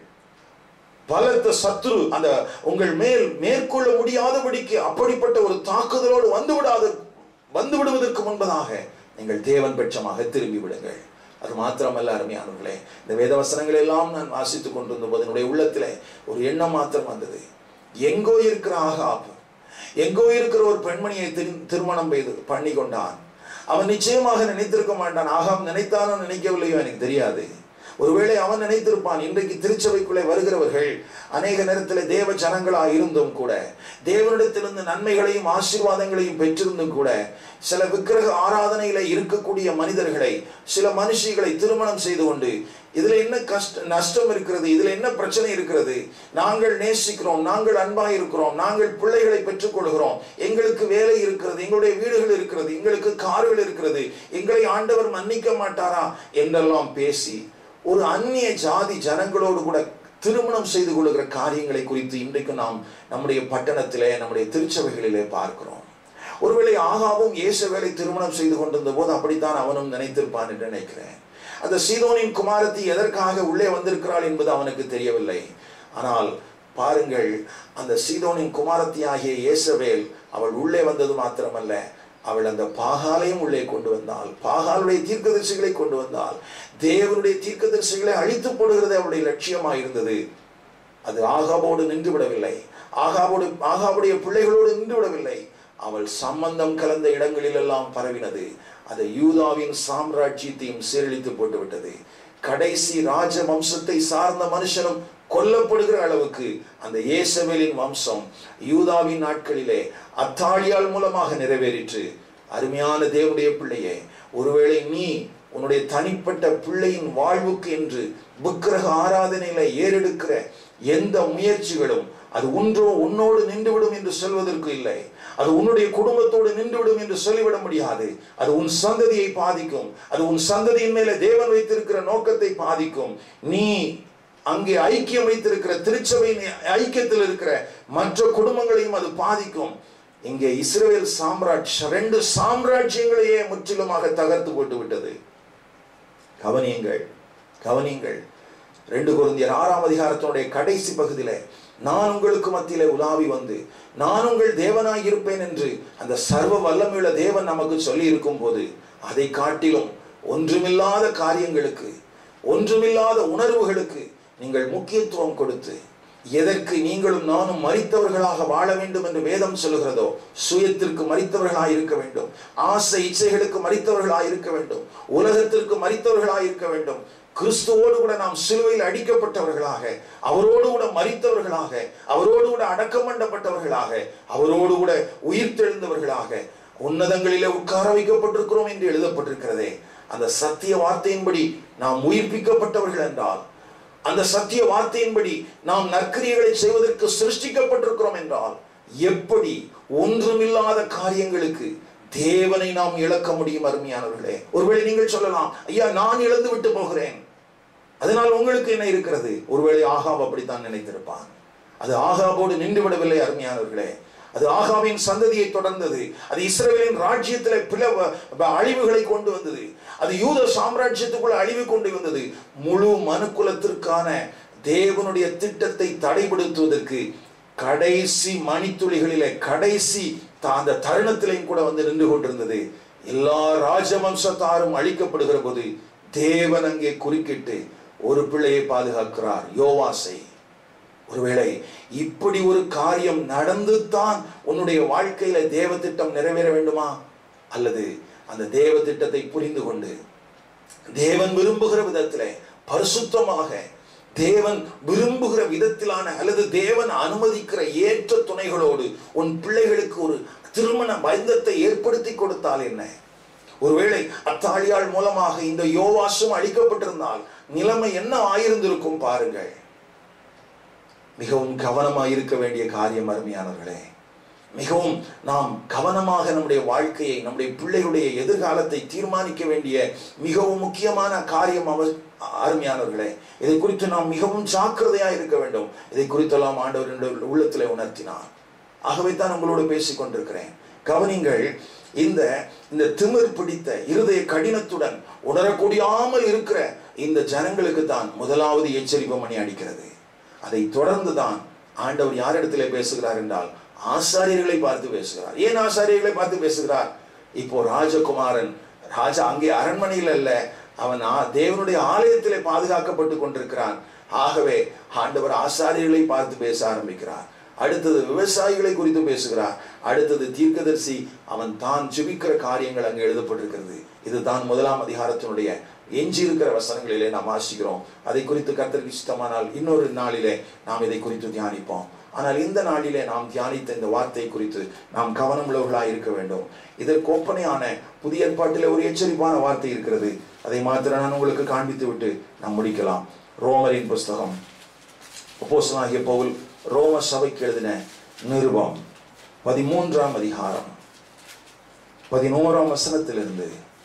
பலத்த சத்துரு அந்த உங்கள் மேல் மேற்கொள்ள முடியாதபடிக்கு அப்படிப்பட்ட ஒரு தாக்குதலோடு வந்து விடாத வந்து விடுவதற்கு முன்பதாக நீங்கள் தேவன் பட்சமாக திரும்பி விடுங்கள் அது மாத்திரமல்ல அருமையானவர்களே இந்த வேத வசனங்கள் எல்லாம் நான் வாசித்துக் கொண்டிருந்த போது என்னுடைய உள்ளத்திலே ஒரு எண்ணம் மாத்திரம் வந்தது எங்கோ இருக்கிற ஆகாப் எங்கோ இருக்கிற ஒரு பெண்மணியை திரு- திருமணம் செய்து பண்ணி கொண்டான் அவன் நிச்சயமாக நினைத்திருக்க மாட்டான் ஆகாப் நினைத்தானோ நினைக்கவில்லையோ எனக்கு தெரியாது ஒருவேளை அவன் நினைத்திருப்பான் இன்றைக்கு திருச்சபைக்குள்ளே வருகிறவர்கள் அநேக நேரத்தில் தேவ ஜனங்களாக இருந்தும் கூட தேவனிடத்திலிருந்து நன்மைகளையும் ஆசீர்வாதங்களையும் பெற்றிருந்தும் கூட சில விக்கிரக ஆராதனையில இருக்கக்கூடிய மனிதர்களை சில மனுஷிகளை திருமணம் செய்து கொண்டு இதுல என்ன கஷ்ட நஷ்டம் இருக்கிறது இதுல என்ன பிரச்சனை இருக்கிறது நாங்கள் நேசிக்கிறோம் நாங்கள் அன்பாக இருக்கிறோம் நாங்கள் பிள்ளைகளை பெற்றுக்கொள்கிறோம் எங்களுக்கு வேலை இருக்கிறது எங்களுடைய வீடுகள் இருக்கிறது எங்களுக்கு கார்கள் இருக்கிறது எங்களை ஆண்டவர் மன்னிக்க மாட்டாரா என்றெல்லாம் பேசி ஒரு அந்நிய ஜாதி ஜனங்களோடு கூட திருமணம் செய்து கொள்கிற காரியங்களை குறித்து இன்றைக்கு நாம் நம்முடைய பட்டணத்திலே நம்முடைய திருச்சபைகளிலே பார்க்கிறோம் ஒருவேளை ஆகாவும் இயேசுவேலை திருமணம் செய்து கொண்டிருந்த போது அப்படித்தான் அவனும் நினைத்திருப்பான் என்று நினைக்கிறேன் அந்த சீதோனின் குமாரத்தி எதற்காக உள்ளே வந்திருக்கிறாள் என்பது அவனுக்கு தெரியவில்லை ஆனால் பாருங்கள் அந்த சீதோனின் குமாரத்தி ஆகிய இயேசவேல் அவள் உள்ளே வந்தது மாத்திரமல்ல அவள் அந்த பாகாலையும் உள்ளே கொண்டு வந்தாள் பாகாலுடைய தீர்க்கதரிசிகளை கொண்டு வந்தாள் தேவனுடைய தீர்க்கதரிசிகளை அழித்து போடுகிறது அவளுடைய லட்சியமாக இருந்தது அது ஆகாபோடு நின்று விடவில்லை ஆகாபோடு ஆகாவுடைய பிள்ளைகளோடு நின்று விடவில்லை அவள் சம்பந்தம் கலந்த இடங்களிலெல்லாம் பரவினது அது யூதாவின் சாம்ராஜ்யத்தையும் சீரழித்து போட்டுவிட்டது கடைசி ராஜ வம்சத்தை சார்ந்த மனுஷனும் கொல்லப்படுகிற அளவுக்கு அந்த இயேசவேலின் வம்சம் யூதாவின் நாட்களிலே அத்தாழியால் மூலமாக நிறைவேறிற்று அருமையான தேவனுடைய பிள்ளையே ஒருவேளை நீ உன்னுடைய தனிப்பட்ட பிள்ளையின் வாழ்வுக்கு என்று விக்கிரக ஆராதனையில ஏறெடுக்கிற எந்த முயற்சிகளும் அது ஒன்றோ உன்னோடு நின்றுவிடும் என்று சொல்வதற்கு இல்லை அது உன்னுடைய குடும்பத்தோடு நின்றுவிடும் என்று சொல்லிவிட முடியாது அது உன் சந்ததியை பாதிக்கும் அது உன் சந்ததியின் மேல தேவன் வைத்திருக்கிற நோக்கத்தை பாதிக்கும் நீ அங்கே ஐக்கியம் வைத்திருக்கிற திருச்சபையின் ஐக்கியத்தில் இருக்கிற மற்ற குடும்பங்களையும் அது பாதிக்கும் இங்கே இஸ்ரேல் சாம்ராஜ் ரெண்டு சாம்ராஜ்யங்களையே முற்றிலுமாக தகர்த்து போட்டு விட்டது கவனியுங்கள் கவனியுங்கள் ரெண்டு குருந்தியர் ஆறாம் அதிகாரத்தினுடைய கடைசி பகுதியில நான் உங்களுக்கு மத்தியிலே உலாவி வந்து நான் உங்கள் தேவனாய் இருப்பேன் என்று அந்த சர்வ வல்லமையுள்ள தேவன் நமக்கு சொல்லி இருக்கும் போது அதை காட்டிலும் ஒன்றுமில்லாத காரியங்களுக்கு ஒன்றுமில்லாத உணர்வுகளுக்கு நீங்கள் முக்கியத்துவம் கொடுத்து எதற்கு நீங்களும் நானும் மறித்தவர்களாக வாழ வேண்டும் என்று வேதம் சொல்லுகிறதோ சுயத்திற்கு மறித்தவர்களாய் இருக்க வேண்டும் ஆசை இச்சைகளுக்கு மறித்தவர்களாய் இருக்க வேண்டும் உலகத்திற்கு மறித்தவர்களாய் இருக்க வேண்டும் கிறிஸ்துவோடு கூட நாம் சிலுவையில் அடிக்கப்பட்டவர்களாக அவரோடு கூட மறித்தவர்களாக அவரோடு கூட அடக்கம் பண்ணப்பட்டவர்களாக அவரோடு கூட உயிர்த்தெழுந்தவர்களாக உன்னதங்களிலே உட்கார வைக்கப்பட்டிருக்கிறோம் என்று எழுதப்பட்டிருக்கிறதே அந்த சத்திய வார்த்தையின்படி நாம் உயிர்ப்பிக்கப்பட்டவர்கள் என்றால் அந்த சத்திய வார்த்தையின்படி நாம் நற்கிரியைகளை செய்வதற்கு சிருஷ்டிக்கப்பட்டிருக்கிறோம் என்றால் எப்படி ஒன்றுமில்லாத காரியங்களுக்கு தேவனை நாம் இழக்க முடியும் அருமையானவர்களே ஒருவேளை நீங்கள் சொல்லலாம் ஐயா நான் இழந்து விட்டு போகிறேன் அதனால் உங்களுக்கு என்ன இருக்கிறது ஒருவேளை ஆகாப் அப்படித்தான் நினைத்திருப்பான் அது ஆகாபோடு நின்று விடவில்லை அருமையானவர்களே அது ஆகாவின் சந்ததியை தொடர்ந்தது அது இஸ்ரவேலின் ராஜ்யத்தில் பிளவ அழிவுகளை கொண்டு வந்தது அது யூத சாம்ராஜ்யத்துக்குள்ள அழிவு கொண்டு வந்தது முழு மனுக்குலத்திற்கான தேவனுடைய திட்டத்தை தடைபடுத்துவதற்கு கடைசி மணித்துளிகளிலே கடைசி த- அந்த தருணத்திலையும் கூட வந்து நின்று கொண்டிருந்தது எல்லா ராஜவம்சத்தாரும் அழிக்கப்படுகிற போது தேவன் அங்கே குறுக்கிட்டு ஒரு பிள்ளையை பாதுகாக்கிறார் யோவாசை ஒருவேளை இப்படி ஒரு காரியம் நடந்து தான் உன்னுடைய வாழ்க்கையில தேவ திட்டம் நிறைவேற வேண்டுமா அல்லது அந்த தேவ திட்டத்தை புரிந்து கொண்டு தேவன் விரும்புகிற விதத்திலே பரிசுத்தமாக தேவன் விரும்புகிற விதத்திலான அல்லது தேவன் அனுமதிக்கிற ஏற்ற துணைகளோடு உன் பிள்ளைகளுக்கு ஒரு திருமண பந்தத்தை ஏற்படுத்தி கொடுத்தால் என்ன ஒருவேளை அத்தாழியாள் மூலமாக இந்த யோவாசும் அழிக்கப்பட்டிருந்தால் நிலைமை என்ன ஆயிருந்திருக்கும் பாருங்கள் மிகவும் கவனமாக இருக்க வேண்டிய காரியம் அருமையானவர்களே மிகவும் நாம் கவனமாக நம்முடைய வாழ்க்கையை நம்முடைய பிள்ளைகளுடைய எதிர்காலத்தை தீர்மானிக்க வேண்டிய மிகவும் முக்கியமான காரியம் அவ அருமையானவர்களே இதை குறித்து நாம் மிகவும் ஜாக்கிரதையாக இருக்க வேண்டும் இதை குறித்தெல்லாம் ஆண்டவர் என்னுடைய உள்ளத்திலே உணர்த்தினார் ஆகவே தான் உங்களோடு பேசிக் கொண்டிருக்கிறேன் கவனிங்கள் இந்த இந்த திமிர் பிடித்த இருதய கடினத்துடன் உணரக்கூடியாமல் இருக்கிற இந்த ஜனங்களுக்கு தான் முதலாவது எச்சரிப்பு மணி அடிக்கிறது அதை தொடர்ந்து தான் ஆண்டவர் யாரிடத்திலே பேசுகிறார் என்றால் ஆசாரியர்களை பார்த்து பேசுகிறார் ஏன் ஆசாரியர்களை பார்த்து பேசுகிறார் இப்போ ராஜகுமாரன் ராஜா அங்கே அரண்மனையில் அல்ல அவன் ஆ- தேவனுடைய ஆலயத்திலே பாதுகாக்கப்பட்டு கொண்டிருக்கிறான் ஆகவே ஆண்டவர் ஆசாரியர்களை பார்த்து பேச ஆரம்பிக்கிறார் அடுத்தது விவசாயிகளை குறித்து பேசுகிறார் அடுத்தது தீர்க்கதரிசி அவன் தான் ஜெபிக்கிற காரியங்கள் அங்கே எழுதப்பட்டிருக்கிறது இதுதான் முதலாம் அதிகாரத்தினுடைய எஞ்சி இருக்கிற வசனங்களிலே நாம் வாசிக்கிறோம் அதை குறித்து கர்த்தருக்கு இஷ்டமானால் இன்னொரு நாளிலே நாம் இதை குறித்து தியானிப்போம் ஆனால் இந்த நாளிலே நாம் தியானித்த இந்த வார்த்தை குறித்து நாம் கவனமுள்ளவர்களாக இருக்க வேண்டும் இதற்கு ஒப்பனையான புதிய ஏற்பாட்டிலே ஒரு எச்சரிப்பான வார்த்தை இருக்கிறது அதை மாத்திரம் நான் உங்களுக்கு காண்பித்து விட்டு நாம் முடிக்கலாம் ரோமரின் புஸ்தகம் அப்போஸ்தலனாகிய பவுல் ரோம சபைக்கு எழுதின நிருபம் பதிமூன்றாம் அதிகாரம் பதினோராம் வசனத்திலிருந்து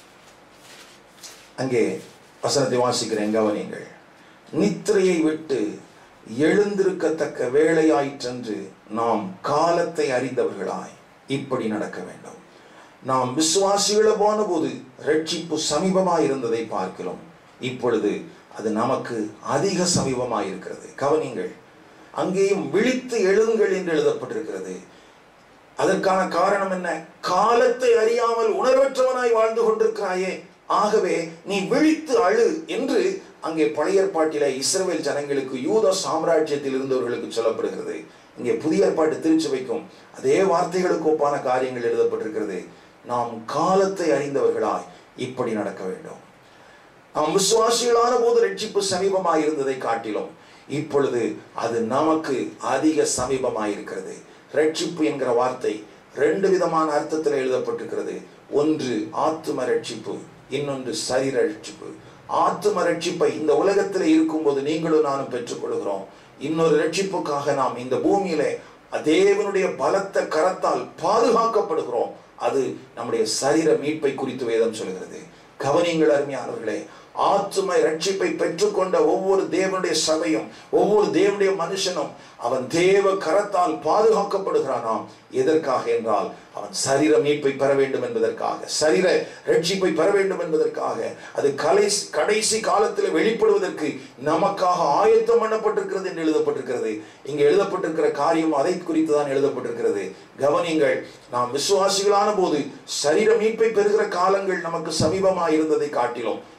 அங்கே வசனத்தை வாசிக்கிறேன் கவனியுங்கள் நித்திரையை விட்டு எழுந்திருக்கத்தக்க வேளையாயிற்றென்று நாம் காலத்தை அறிந்தவர்களாய் இப்படி நடக்க வேண்டும் நாம் விசுவாசிகள போன போது ரட்சிப்பு சமீபமாய் இருந்ததை பார்க்கிறோம் இப்பொழுது அது நமக்கு அதிக சமீபமாய் இருக்கிறது கவனிங்கள் அங்கேயும் விழித்து எழுங்கள் என்று எழுதப்பட்டிருக்கிறது அதற்கான காரணம் என்ன காலத்தை அறியாமல் உணர்வற்றவனாய் வாழ்ந்து கொண்டிருக்கிறாயே ஆகவே நீ விழித்து அழு என்று அங்கே பழைய ஏற்பாட்டிலே இஸ்ரவேல் ஜனங்களுக்கு யூத சாம்ராஜ்யத்தில் இருந்தவர்களுக்கு சொல்லப்படுகிறது இங்கே புதிய ஏற்பாட்டு திருச்சபைக்கும் அதே வார்த்தைகளுக்கு ஒப்பான காரியங்கள் எழுதப்பட்டிருக்கிறது நாம் காலத்தை அறிந்தவர்களாய் இப்படி நடக்க வேண்டும் நாம் விசுவாசிகளான போது ரட்சிப்பு சமீபமாய் இருந்ததை காட்டிலும் இப்பொழுது அது நமக்கு அதிக சமீபமாய் இருக்கிறது ரட்சிப்பு என்கிற வார்த்தை ரெண்டு விதமான அர்த்தத்தில் எழுதப்பட்டிருக்கிறது ஒன்று ஆத்தும ரட்சிப்பு இன்னொன்று சரீர ரட்சிப்பு ஆத்தும ரட்சிப்பை இந்த உலகத்தில் இருக்கும்போது நீங்களும் நானும் பெற்றுக்கொள்கிறோம் இன்னொரு ரட்சிப்புக்காக நாம் இந்த பூமியிலே தேவனுடைய பலத்த கரத்தால் பாதுகாக்கப்படுகிறோம் அது நம்முடைய சரீர மீட்பை குறித்து வேதம் சொல்கிறது கவனியங்கள் அருமையானவர்களே ஆத்தும ரட்சிப்பை பெற்றுக்கொண்ட ஒவ்வொரு தேவனுடைய சபையும் ஒவ்வொரு தேவனுடைய மனுஷனும் அவன் தேவ கரத்தால் பாதுகாக்கப்படுகிறானாம் எதற்காக என்றால் அவன் சரீர மீட்பை பெற வேண்டும் என்பதற்காக சரீர ரட்சிப்பை பெற வேண்டும் என்பதற்காக அது கலை கடைசி காலத்தில் வெளிப்படுவதற்கு நமக்காக ஆயத்தம் பண்ணப்பட்டிருக்கிறது என்று எழுதப்பட்டிருக்கிறது இங்கே எழுதப்பட்டிருக்கிற காரியம் அதை குறித்து தான் எழுதப்பட்டிருக்கிறது கவனிங்கள் நாம் விசுவாசிகளான போது சரீர மீட்பை பெறுகிற காலங்கள் நமக்கு சமீபமாக இருந்ததை காட்டிலும்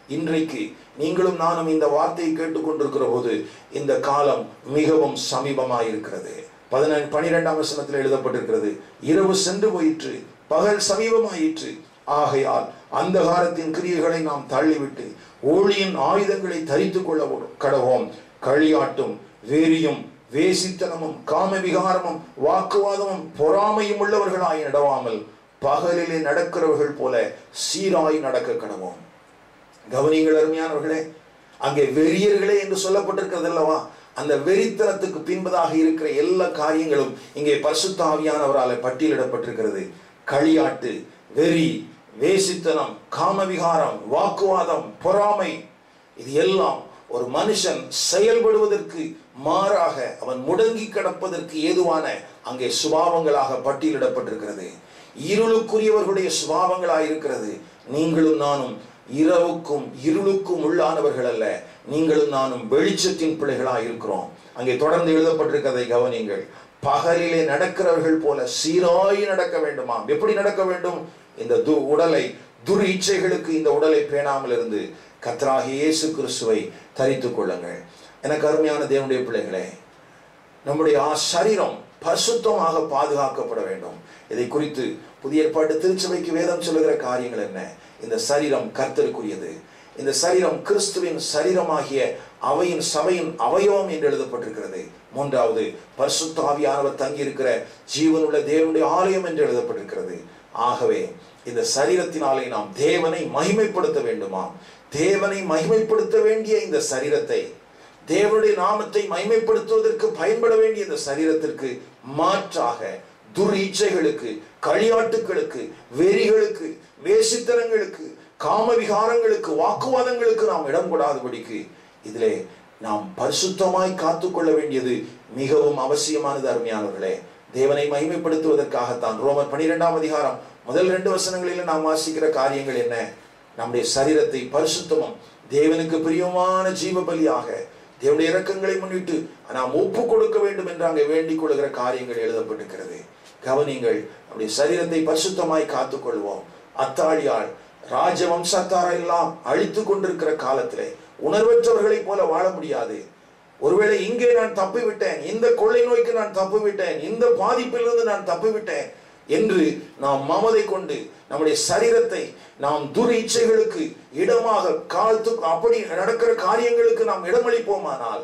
இன்றைக்கு நீங்களும் நானும் இந்த வார்த்தையை கேட்டுக்கொண்டிருக்கிற போது இந்த காலம் மிகவும் சமீபமாயிருக்கிறது பதினெண்டு பனிரெண்டாம் வசனத்தில் எழுதப்பட்டிருக்கிறது இரவு சென்று போயிற்று பகல் சமீபமாயிற்று ஆகையால் அந்தகாரத்தின் கிரியைகளை நாம் தள்ளிவிட்டு ஒளியின் ஆயுதங்களை தரித்துக் கொள்ள கடவோம் களியாட்டும் வெறியும் வேசித்தனமும் காம விகாரமும் வாக்குவாதமும் பொறாமையும் உள்ளவர்களாய் நடவாமல் பகலிலே நடக்கிறவர்கள் போல சீராய் நடக்க கடவோம் கவனிங்கள் அருமையானவர்களே அங்கே வெறியர்களே என்று சொல்லப்பட்டிருக்கிறது அல்லவா அந்த வெறித்தனத்துக்கு பின்பதாக இருக்கிற எல்லா காரியங்களும் இங்கே பரிசுத்த ஆவியானவரால் பட்டியலிடப்பட்டிருக்கிறது களியாட்டு வெறி வேசித்தனம் காமவிகாரம் வாக்குவாதம் பொறாமை இது எல்லாம் ஒரு மனுஷன் செயல்படுவதற்கு மாறாக அவன் முடங்கி கிடப்பதற்கு ஏதுவான அங்கே சுபாவங்களாக பட்டியலிடப்பட்டிருக்கிறது இருளுக்குரியவர்களுடைய சுபாவங்களாக இருக்கிறது நீங்களும் நானும் இரவுக்கும் இருளுக்கும் உள்ளானவர்கள் அல்ல நீங்களும் நானும் வெளிச்சத்தின் பிள்ளைகளாக இருக்கிறோம் அங்கே தொடர்ந்து எழுதப்பட்டிருக்கிறதை கவனிங்கள் பகலிலே நடக்கிறவர்கள் போல சீராய் நடக்க வேண்டுமாம் எப்படி நடக்க வேண்டும் இந்த து உடலை துர் இச்சைகளுக்கு இந்த உடலை பேணாமல் இருந்து கத்ராகி இயேசு கிறிஸ்துவை தரித்துக் கொள்ளுங்கள் எனக்கு அருமையான தேவனுடைய பிள்ளைகளே நம்முடைய ஆ சரீரம் பரிசுத்தமாக பாதுகாக்கப்பட வேண்டும் இதை குறித்து புதிய ஏற்பாட்டு திருச்சபைக்கு வேதம் சொல்லுகிற காரியங்கள் என்ன இந்த சரீரம் கர்த்தருக்குரியது இந்த சரீரம் கிறிஸ்துவின் சரீரமாகிய அவையின் சபையின் அவயவம் என்று எழுதப்பட்டிருக்கிறது மூன்றாவது பரிசுத்த ஆவியானவர் தங்கியிருக்கிற ஜீவனுள்ள தேவனுடைய ஆலயம் என்று எழுதப்பட்டிருக்கிறது ஆகவே இந்த சரீரத்தினாலே நாம் தேவனை மகிமைப்படுத்த வேண்டுமாம் தேவனை மகிமைப்படுத்த வேண்டிய இந்த சரீரத்தை தேவனுடைய நாமத்தை மகிமைப்படுத்துவதற்கு பயன்பட வேண்டிய இந்த சரீரத்திற்கு மாற்றாக துர் இச்சைகளுக்கு களியாட்டுகளுக்கு வெறிகளுக்கு வேசித்தனங்களுக்கு காம விகாரங்களுக்கு வாக்குவாதங்களுக்கு நாம் இடம் கொடாதபடிக்கு இதிலே நாம் பரிசுத்தமாய் காத்துக்கொள்ள வேண்டியது மிகவும் அவசியமானது அருமையானவர்களே தேவனை மகிமைப்படுத்துவதற்காகத்தான் ரோமர் பனிரெண்டாம் அதிகாரம் முதல் ரெண்டு வசனங்களில் நாம் வாசிக்கிற காரியங்கள் என்ன நம்முடைய சரீரத்தை பரிசுத்தமும் தேவனுக்கு பிரியமான ஜீவ பலியாக தேவனுடைய இறக்கங்களை முன்னிட்டு நாம் ஒப்பு கொடுக்க வேண்டும் என்று அங்கே வேண்டிக் கொள்கிற காரியங்கள் எழுதப்பட்டிருக்கிறது கவனிங்கள் நம்முடைய சரீரத்தை பரிசுத்தமாய் காத்துக்கொள்வோம் அத்தாழியால் ராஜவம்சத்தாரை எல்லாம் அழித்து கொண்டிருக்கிற காலத்திலே உணர்வற்றவர்களைப் போல வாழ முடியாது ஒருவேளை இங்கே நான் தப்பி விட்டேன் இந்த கொள்ளை நோய்க்கு நான் தப்பி விட்டேன் இந்த பாதிப்பிலிருந்து நான் தப்பி விட்டேன் என்று நாம் மமதை கொண்டு நம்முடைய சரீரத்தை நாம் துர் இச்சைகளுக்கு இடமாக காலத்து அப்படி நடக்கிற காரியங்களுக்கு நாம் இடமளிப்போமானால்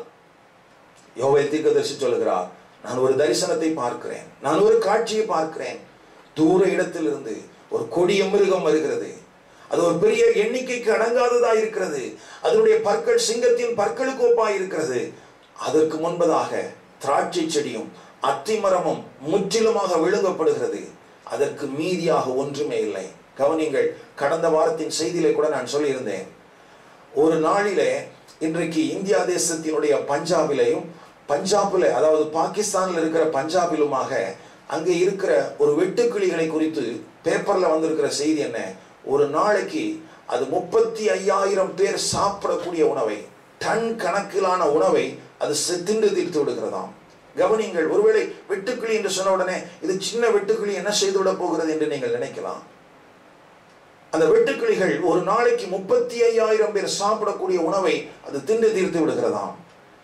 யோவை தீர்க்கதரிசி சொல்லுகிறார் நான் ஒரு தரிசனத்தை பார்க்கிறேன் நான் ஒரு காட்சியை பார்க்கிறேன் தூர இடத்திலிருந்து ஒரு கொடிய மிருகம் வருகிறது அது ஒரு பெரிய எண்ணிக்கைக்கு அடங்காததா இருக்கிறது அதனுடைய பற்கள் சிங்கத்தின் பற்களுக்கு ஒப்பாய் இருக்கிறது அதற்கு முன்பதாக திராட்சை செடியும் அத்திமரமும் முற்றிலுமாக விழுங்கப்படுகிறது அதற்கு மீதியாக ஒன்றுமே இல்லை கவனிங்கள் கடந்த வாரத்தின் செய்தியிலே கூட நான் சொல்லியிருந்தேன் ஒரு நாளிலே இன்றைக்கு இந்தியா தேசத்தினுடைய பஞ்சாபிலையும் பஞ்சாபில் அதாவது பாகிஸ்தானில் இருக்கிற பஞ்சாபிலுமாக அங்கே இருக்கிற ஒரு வெட்டுக்கிளிகளை குறித்து பேப்பர்ல வந்திருக்கிற செய்தி என்ன ஒரு நாளைக்கு அது முப்பத்தி ஐயாயிரம் பேர் சாப்பிடக்கூடிய உணவை டன் கணக்கிலான உணவை அது தின்று தீர்த்து விடுகிறதாம் கவனிங்கள் ஒருவேளை வெட்டுக்கிளி என்று சொன்ன உடனே இது சின்ன வெட்டுக்கிளி என்ன செய்து விட போகிறது என்று நீங்கள் நினைக்கலாம் அந்த வெட்டுக்கிளிகள் ஒரு நாளைக்கு முப்பத்தி ஐயாயிரம் பேர் சாப்பிடக்கூடிய உணவை அது தின்று தீர்த்து விடுகிறதாம்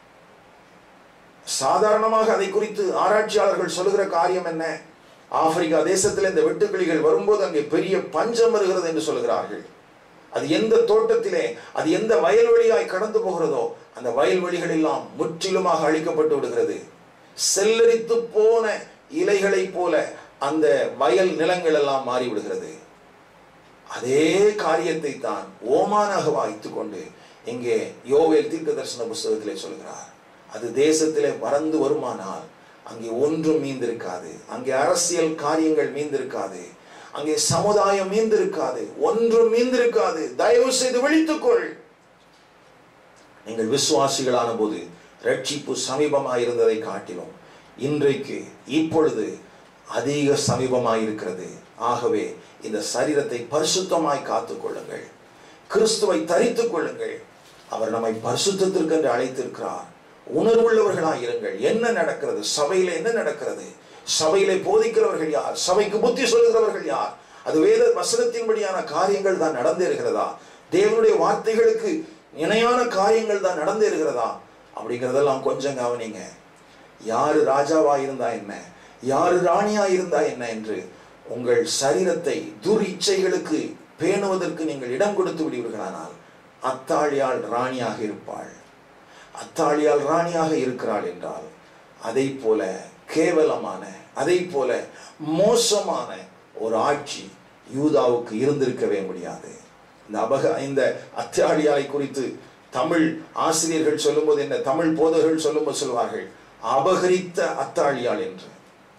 சாதாரணமாக அதை குறித்து ஆராய்ச்சியாளர்கள் சொல்லுகிற காரியம் என்ன ஆப்பிரிக்கா தேசத்தில் இந்த வெட்டுக்கிளிகள் வரும்போது அங்கே பெரிய பஞ்சம் வருகிறது என்று சொல்கிறார்கள் அது எந்த தோட்டத்திலே அது எந்த வயல்வெளியாய் கடந்து போகிறதோ அந்த வயல்வெளிகள் எல்லாம் முற்றிலுமாக அழிக்கப்பட்டு விடுகிறது செல்லரித்து போன இலைகளை போல அந்த வயல் நிலங்கள் எல்லாம் மாறி விடுகிறது அதே காரியத்தை தான் ஓமானாக வைத்துக் கொண்டு இங்கே யோவேல் தீர்க்க தரிசன புஸ்தகத்திலே சொல்கிறார் அது தேசத்திலே வறந்து வருமானால் அங்கே ஒன்றும் மீந்திருக்காது அங்கே அரசியல் காரியங்கள் மீந்திருக்காது அங்கே சமுதாயம் மீந்திருக்காது ஒன்றும் மீந்திருக்காது தயவு செய்து விழித்துக்கொள் நீங்கள் விசுவாசிகளான போது ரட்சிப்பு சமீபமாக இருந்ததை காட்டிலும் இன்றைக்கு இப்பொழுது அதிக சமீபமாய் இருக்கிறது ஆகவே இந்த சரீரத்தை பரிசுத்தமாய் காத்துக் கொள்ளுங்கள் கிறிஸ்துவை தரித்துக் கொள்ளுங்கள் அவர் நம்மை பரிசுத்தத்திற்கு என்று அழைத்திருக்கிறார் உணர்வுள்ளவர்களாய் இருங்கள் என்ன நடக்கிறது சபையில என்ன நடக்கிறது சபையிலே போதிக்கிறவர்கள் யார் சபைக்கு புத்தி சொல்லுகிறவர்கள் யார் அது வேத வசனத்தின்படியான காரியங்கள் தான் நடந்தேறுகிறதா தேவனுடைய வார்த்தைகளுக்கு இணையான காரியங்கள் தான் நடந்தேறுகிறதா அப்படிங்கிறதெல்லாம் கொஞ்சம் கவனிங்க யாரு ராஜாவா இருந்தா என்ன யாரு ராணியா இருந்தா என்ன என்று உங்கள் சரீரத்தை துர் இச்சைகளுக்கு பேணுவதற்கு நீங்கள் இடம் கொடுத்து விடுவீர்களானால் அத்தாழியால் ராணியாக இருப்பாள் அத்தாழியால் ராணியாக இருக்கிறாள் என்றால் அதை போல கேவலமான அதை போல மோசமான ஒரு ஆட்சி யூதாவுக்கு இருந்திருக்கவே முடியாது இந்த அபக இந்த அத்தாழியாலை குறித்து தமிழ் ஆசிரியர்கள் சொல்லும்போது என்ன தமிழ் போதகர்கள் சொல்லும்போது சொல்வார்கள் அபகரித்த அத்தாழியாள் என்று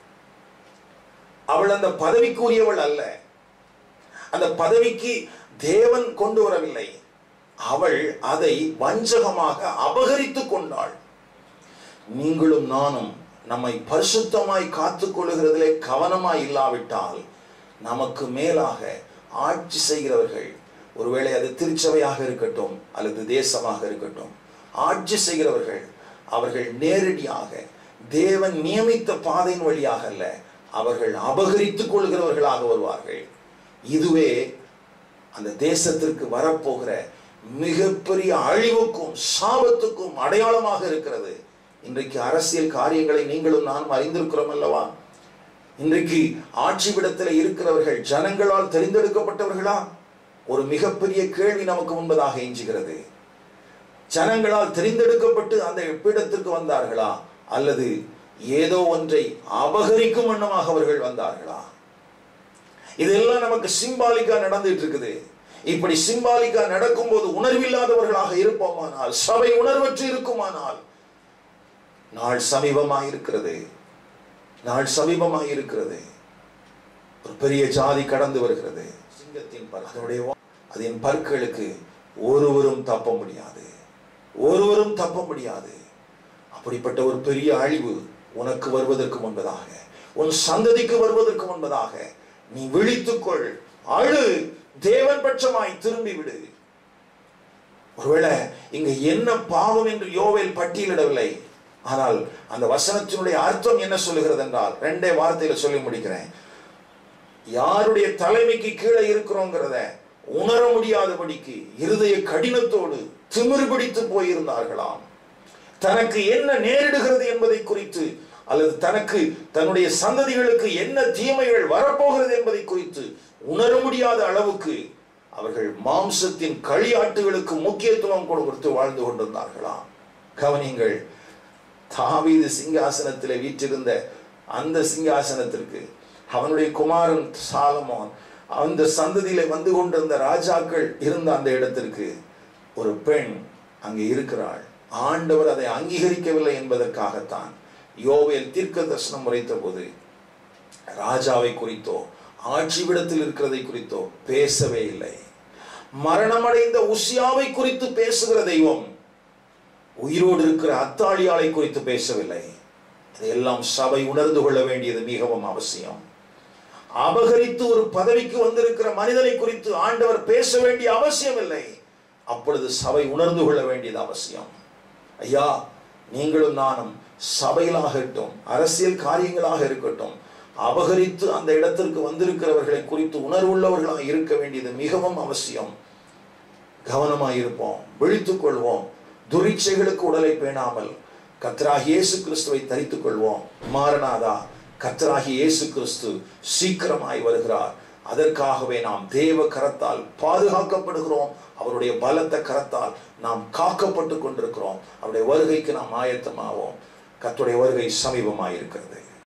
அவள் அந்த பதவிக்குரியவள் அல்ல அந்த பதவிக்கு தேவன் கொண்டு வரவில்லை அவள் அதை வஞ்சகமாக அபகரித்துக் கொண்டாள் நீங்களும் நானும் நம்மை பரிசுத்தமாய் காத்துக் கொள்ளுகிறதிலே கவனமாய் இல்லாவிட்டால் நமக்கு மேலாக ஆட்சி செய்கிறவர்கள் ஒருவேளை அது திருச்சபையாக இருக்கட்டும் அல்லது தேசமாக இருக்கட்டும் ஆட்சி செய்கிறவர்கள் அவர்கள் நேரடியாக தேவன் நியமித்த பாதையின் வழியாக அல்ல அவர்கள் அபகரித்துக் கொள்கிறவர்களாக வருவார்கள் இதுவே அந்த தேசத்திற்கு வரப்போகிற மிகப்பெரிய அழிவுக்கும் சாபத்துக்கும் அடையாளமாக இருக்கிறது இன்றைக்கு அரசியல் காரியங்களை நீங்களும் நானும் அறிந்திருக்கிறோம் அல்லவா இன்றைக்கு ஆட்சி விடத்தில் இருக்கிறவர்கள் ஜனங்களால் தெரிந்தெடுக்கப்பட்டவர்களா ஒரு மிகப்பெரிய கேள்வி நமக்கு முன்பதாக எஞ்சுகிறது ஜனங்களால் தெரிந்தெடுக்கப்பட்டு அந்த பீடத்திற்கு வந்தார்களா அல்லது ஏதோ ஒன்றை அபகரிக்கும் வண்ணமாக அவர்கள் வந்தார்களா இதெல்லாம் நமக்கு சிம்பாலிக்கா நடந்துட்டு இருக்குது இப்படி சிம்பாலிக்கா நடக்கும்போது உணர்வில்லாதவர்களாக இருப்போமானால் சபை உணர்வற்று இருக்குமானால் நாள் சமீபமாய் இருக்கிறது நாள் சமீபமாய் இருக்கிறது ஒரு பெரிய ஜாதி கடந்து வருகிறது சிங்கத்தின் பல் அதனுடைய வா- அதன் பற்களுக்கு ஒருவரும் தப்ப முடியாது ஒருவரும் தப்ப முடியாது அப்படிப்பட்ட ஒரு பெரிய அழிவு உனக்கு வருவதற்கு முன்பதாக உன் சந்ததிக்கு வருவதற்கு முன்பதாக நீ விழித்துக்கொள் அழு தேவன் பட்சமாய் திரும்பி விடு ஒருவேளை இங்க என்ன பாவம் என்று யோவேல் பட்டியலிடவில்லை ஆனால் அந்த வசனத்தினுடைய அர்த்தம் என்ன சொல்லுகிறது என்றால் ரெண்டே வார்த்தையில சொல்லி முடிக்கிறேன் யாருடைய தலைமைக்கு கீழே இருக்கிறோங்கிறத உணர முடியாதபடிக்கு இருதய கடினத்தோடு திமிர் பிடித்து போயிருந்தார்களாம் தனக்கு என்ன நேரிடுகிறது என்பதை குறித்து அல்லது தனக்கு தன்னுடைய சந்ததிகளுக்கு என்ன தீமைகள் வரப்போகிறது என்பதை குறித்து உணர முடியாத அளவுக்கு அவர்கள் மாம்சத்தின் களியாட்டுகளுக்கு முக்கியத்துவம் கொடுத்து வாழ்ந்து கொண்டிருந்தார்களாம் கவனிங்கள் தாவீது சிங்காசனத்திலே வீற்றிருந்த அந்த சிங்காசனத்திற்கு அவனுடைய குமாரன் சாலமோன் அந்த சந்ததியில வந்து கொண்டிருந்த ராஜாக்கள் இருந்த அந்த இடத்திற்கு ஒரு பெண் அங்கே இருக்கிறாள் ஆண்டவர் அதை அங்கீகரிக்கவில்லை என்பதற்காகத்தான் யோவேல் தீர்க்க தரிசனம் உரைத்த போது ராஜாவை குறித்தோ ஆட்சி விடத்தில் இருக்கிறதை குறித்தோ பேசவே இல்லை மரணமடைந்த உசியாவை குறித்து பேசுகிற தெய்வம் உயிரோடு இருக்கிற அத்தாளியாளை குறித்து பேசவில்லை இதையெல்லாம் சபை உணர்ந்து கொள்ள வேண்டியது மிகவும் அவசியம் அபகரித்து ஒரு பதவிக்கு வந்திருக்கிற மனிதனை குறித்து ஆண்டவர் பேச வேண்டிய அவசியம் இல்லை அப்பொழுது சபை உணர்ந்து கொள்ள வேண்டியது அவசியம் ஐயா நீங்களும் நானும் சபையிலாகட்டும் அரசியல் காரியங்களாக இருக்கட்டும் அபகரித்து அந்த இடத்திற்கு வந்திருக்கிறவர்களை குறித்து உணர்வுள்ளவர்களாக இருக்க வேண்டியது மிகவும் அவசியம் கவனமாய் இருப்போம் விழித்துக் கொள்வோம் துரிச்சைகளுக்கு உடலை பேணாமல் கத்ராகி இயேசு கிறிஸ்துவை தரித்துக் கொள்வோம் மாரநாதா கத்ராகி இயேசு கிறிஸ்து சீக்கிரமாய் வருகிறார் அதற்காகவே நாம் தேவ கரத்தால் பாதுகாக்கப்படுகிறோம் அவருடைய பலத்த கரத்தால் நாம் காக்கப்பட்டு கொண்டிருக்கிறோம் அவருடைய வருகைக்கு நாம் ஆயத்தமாவோம் கர்த்தருடைய வருகை சமீபமாய் இருக்கிறது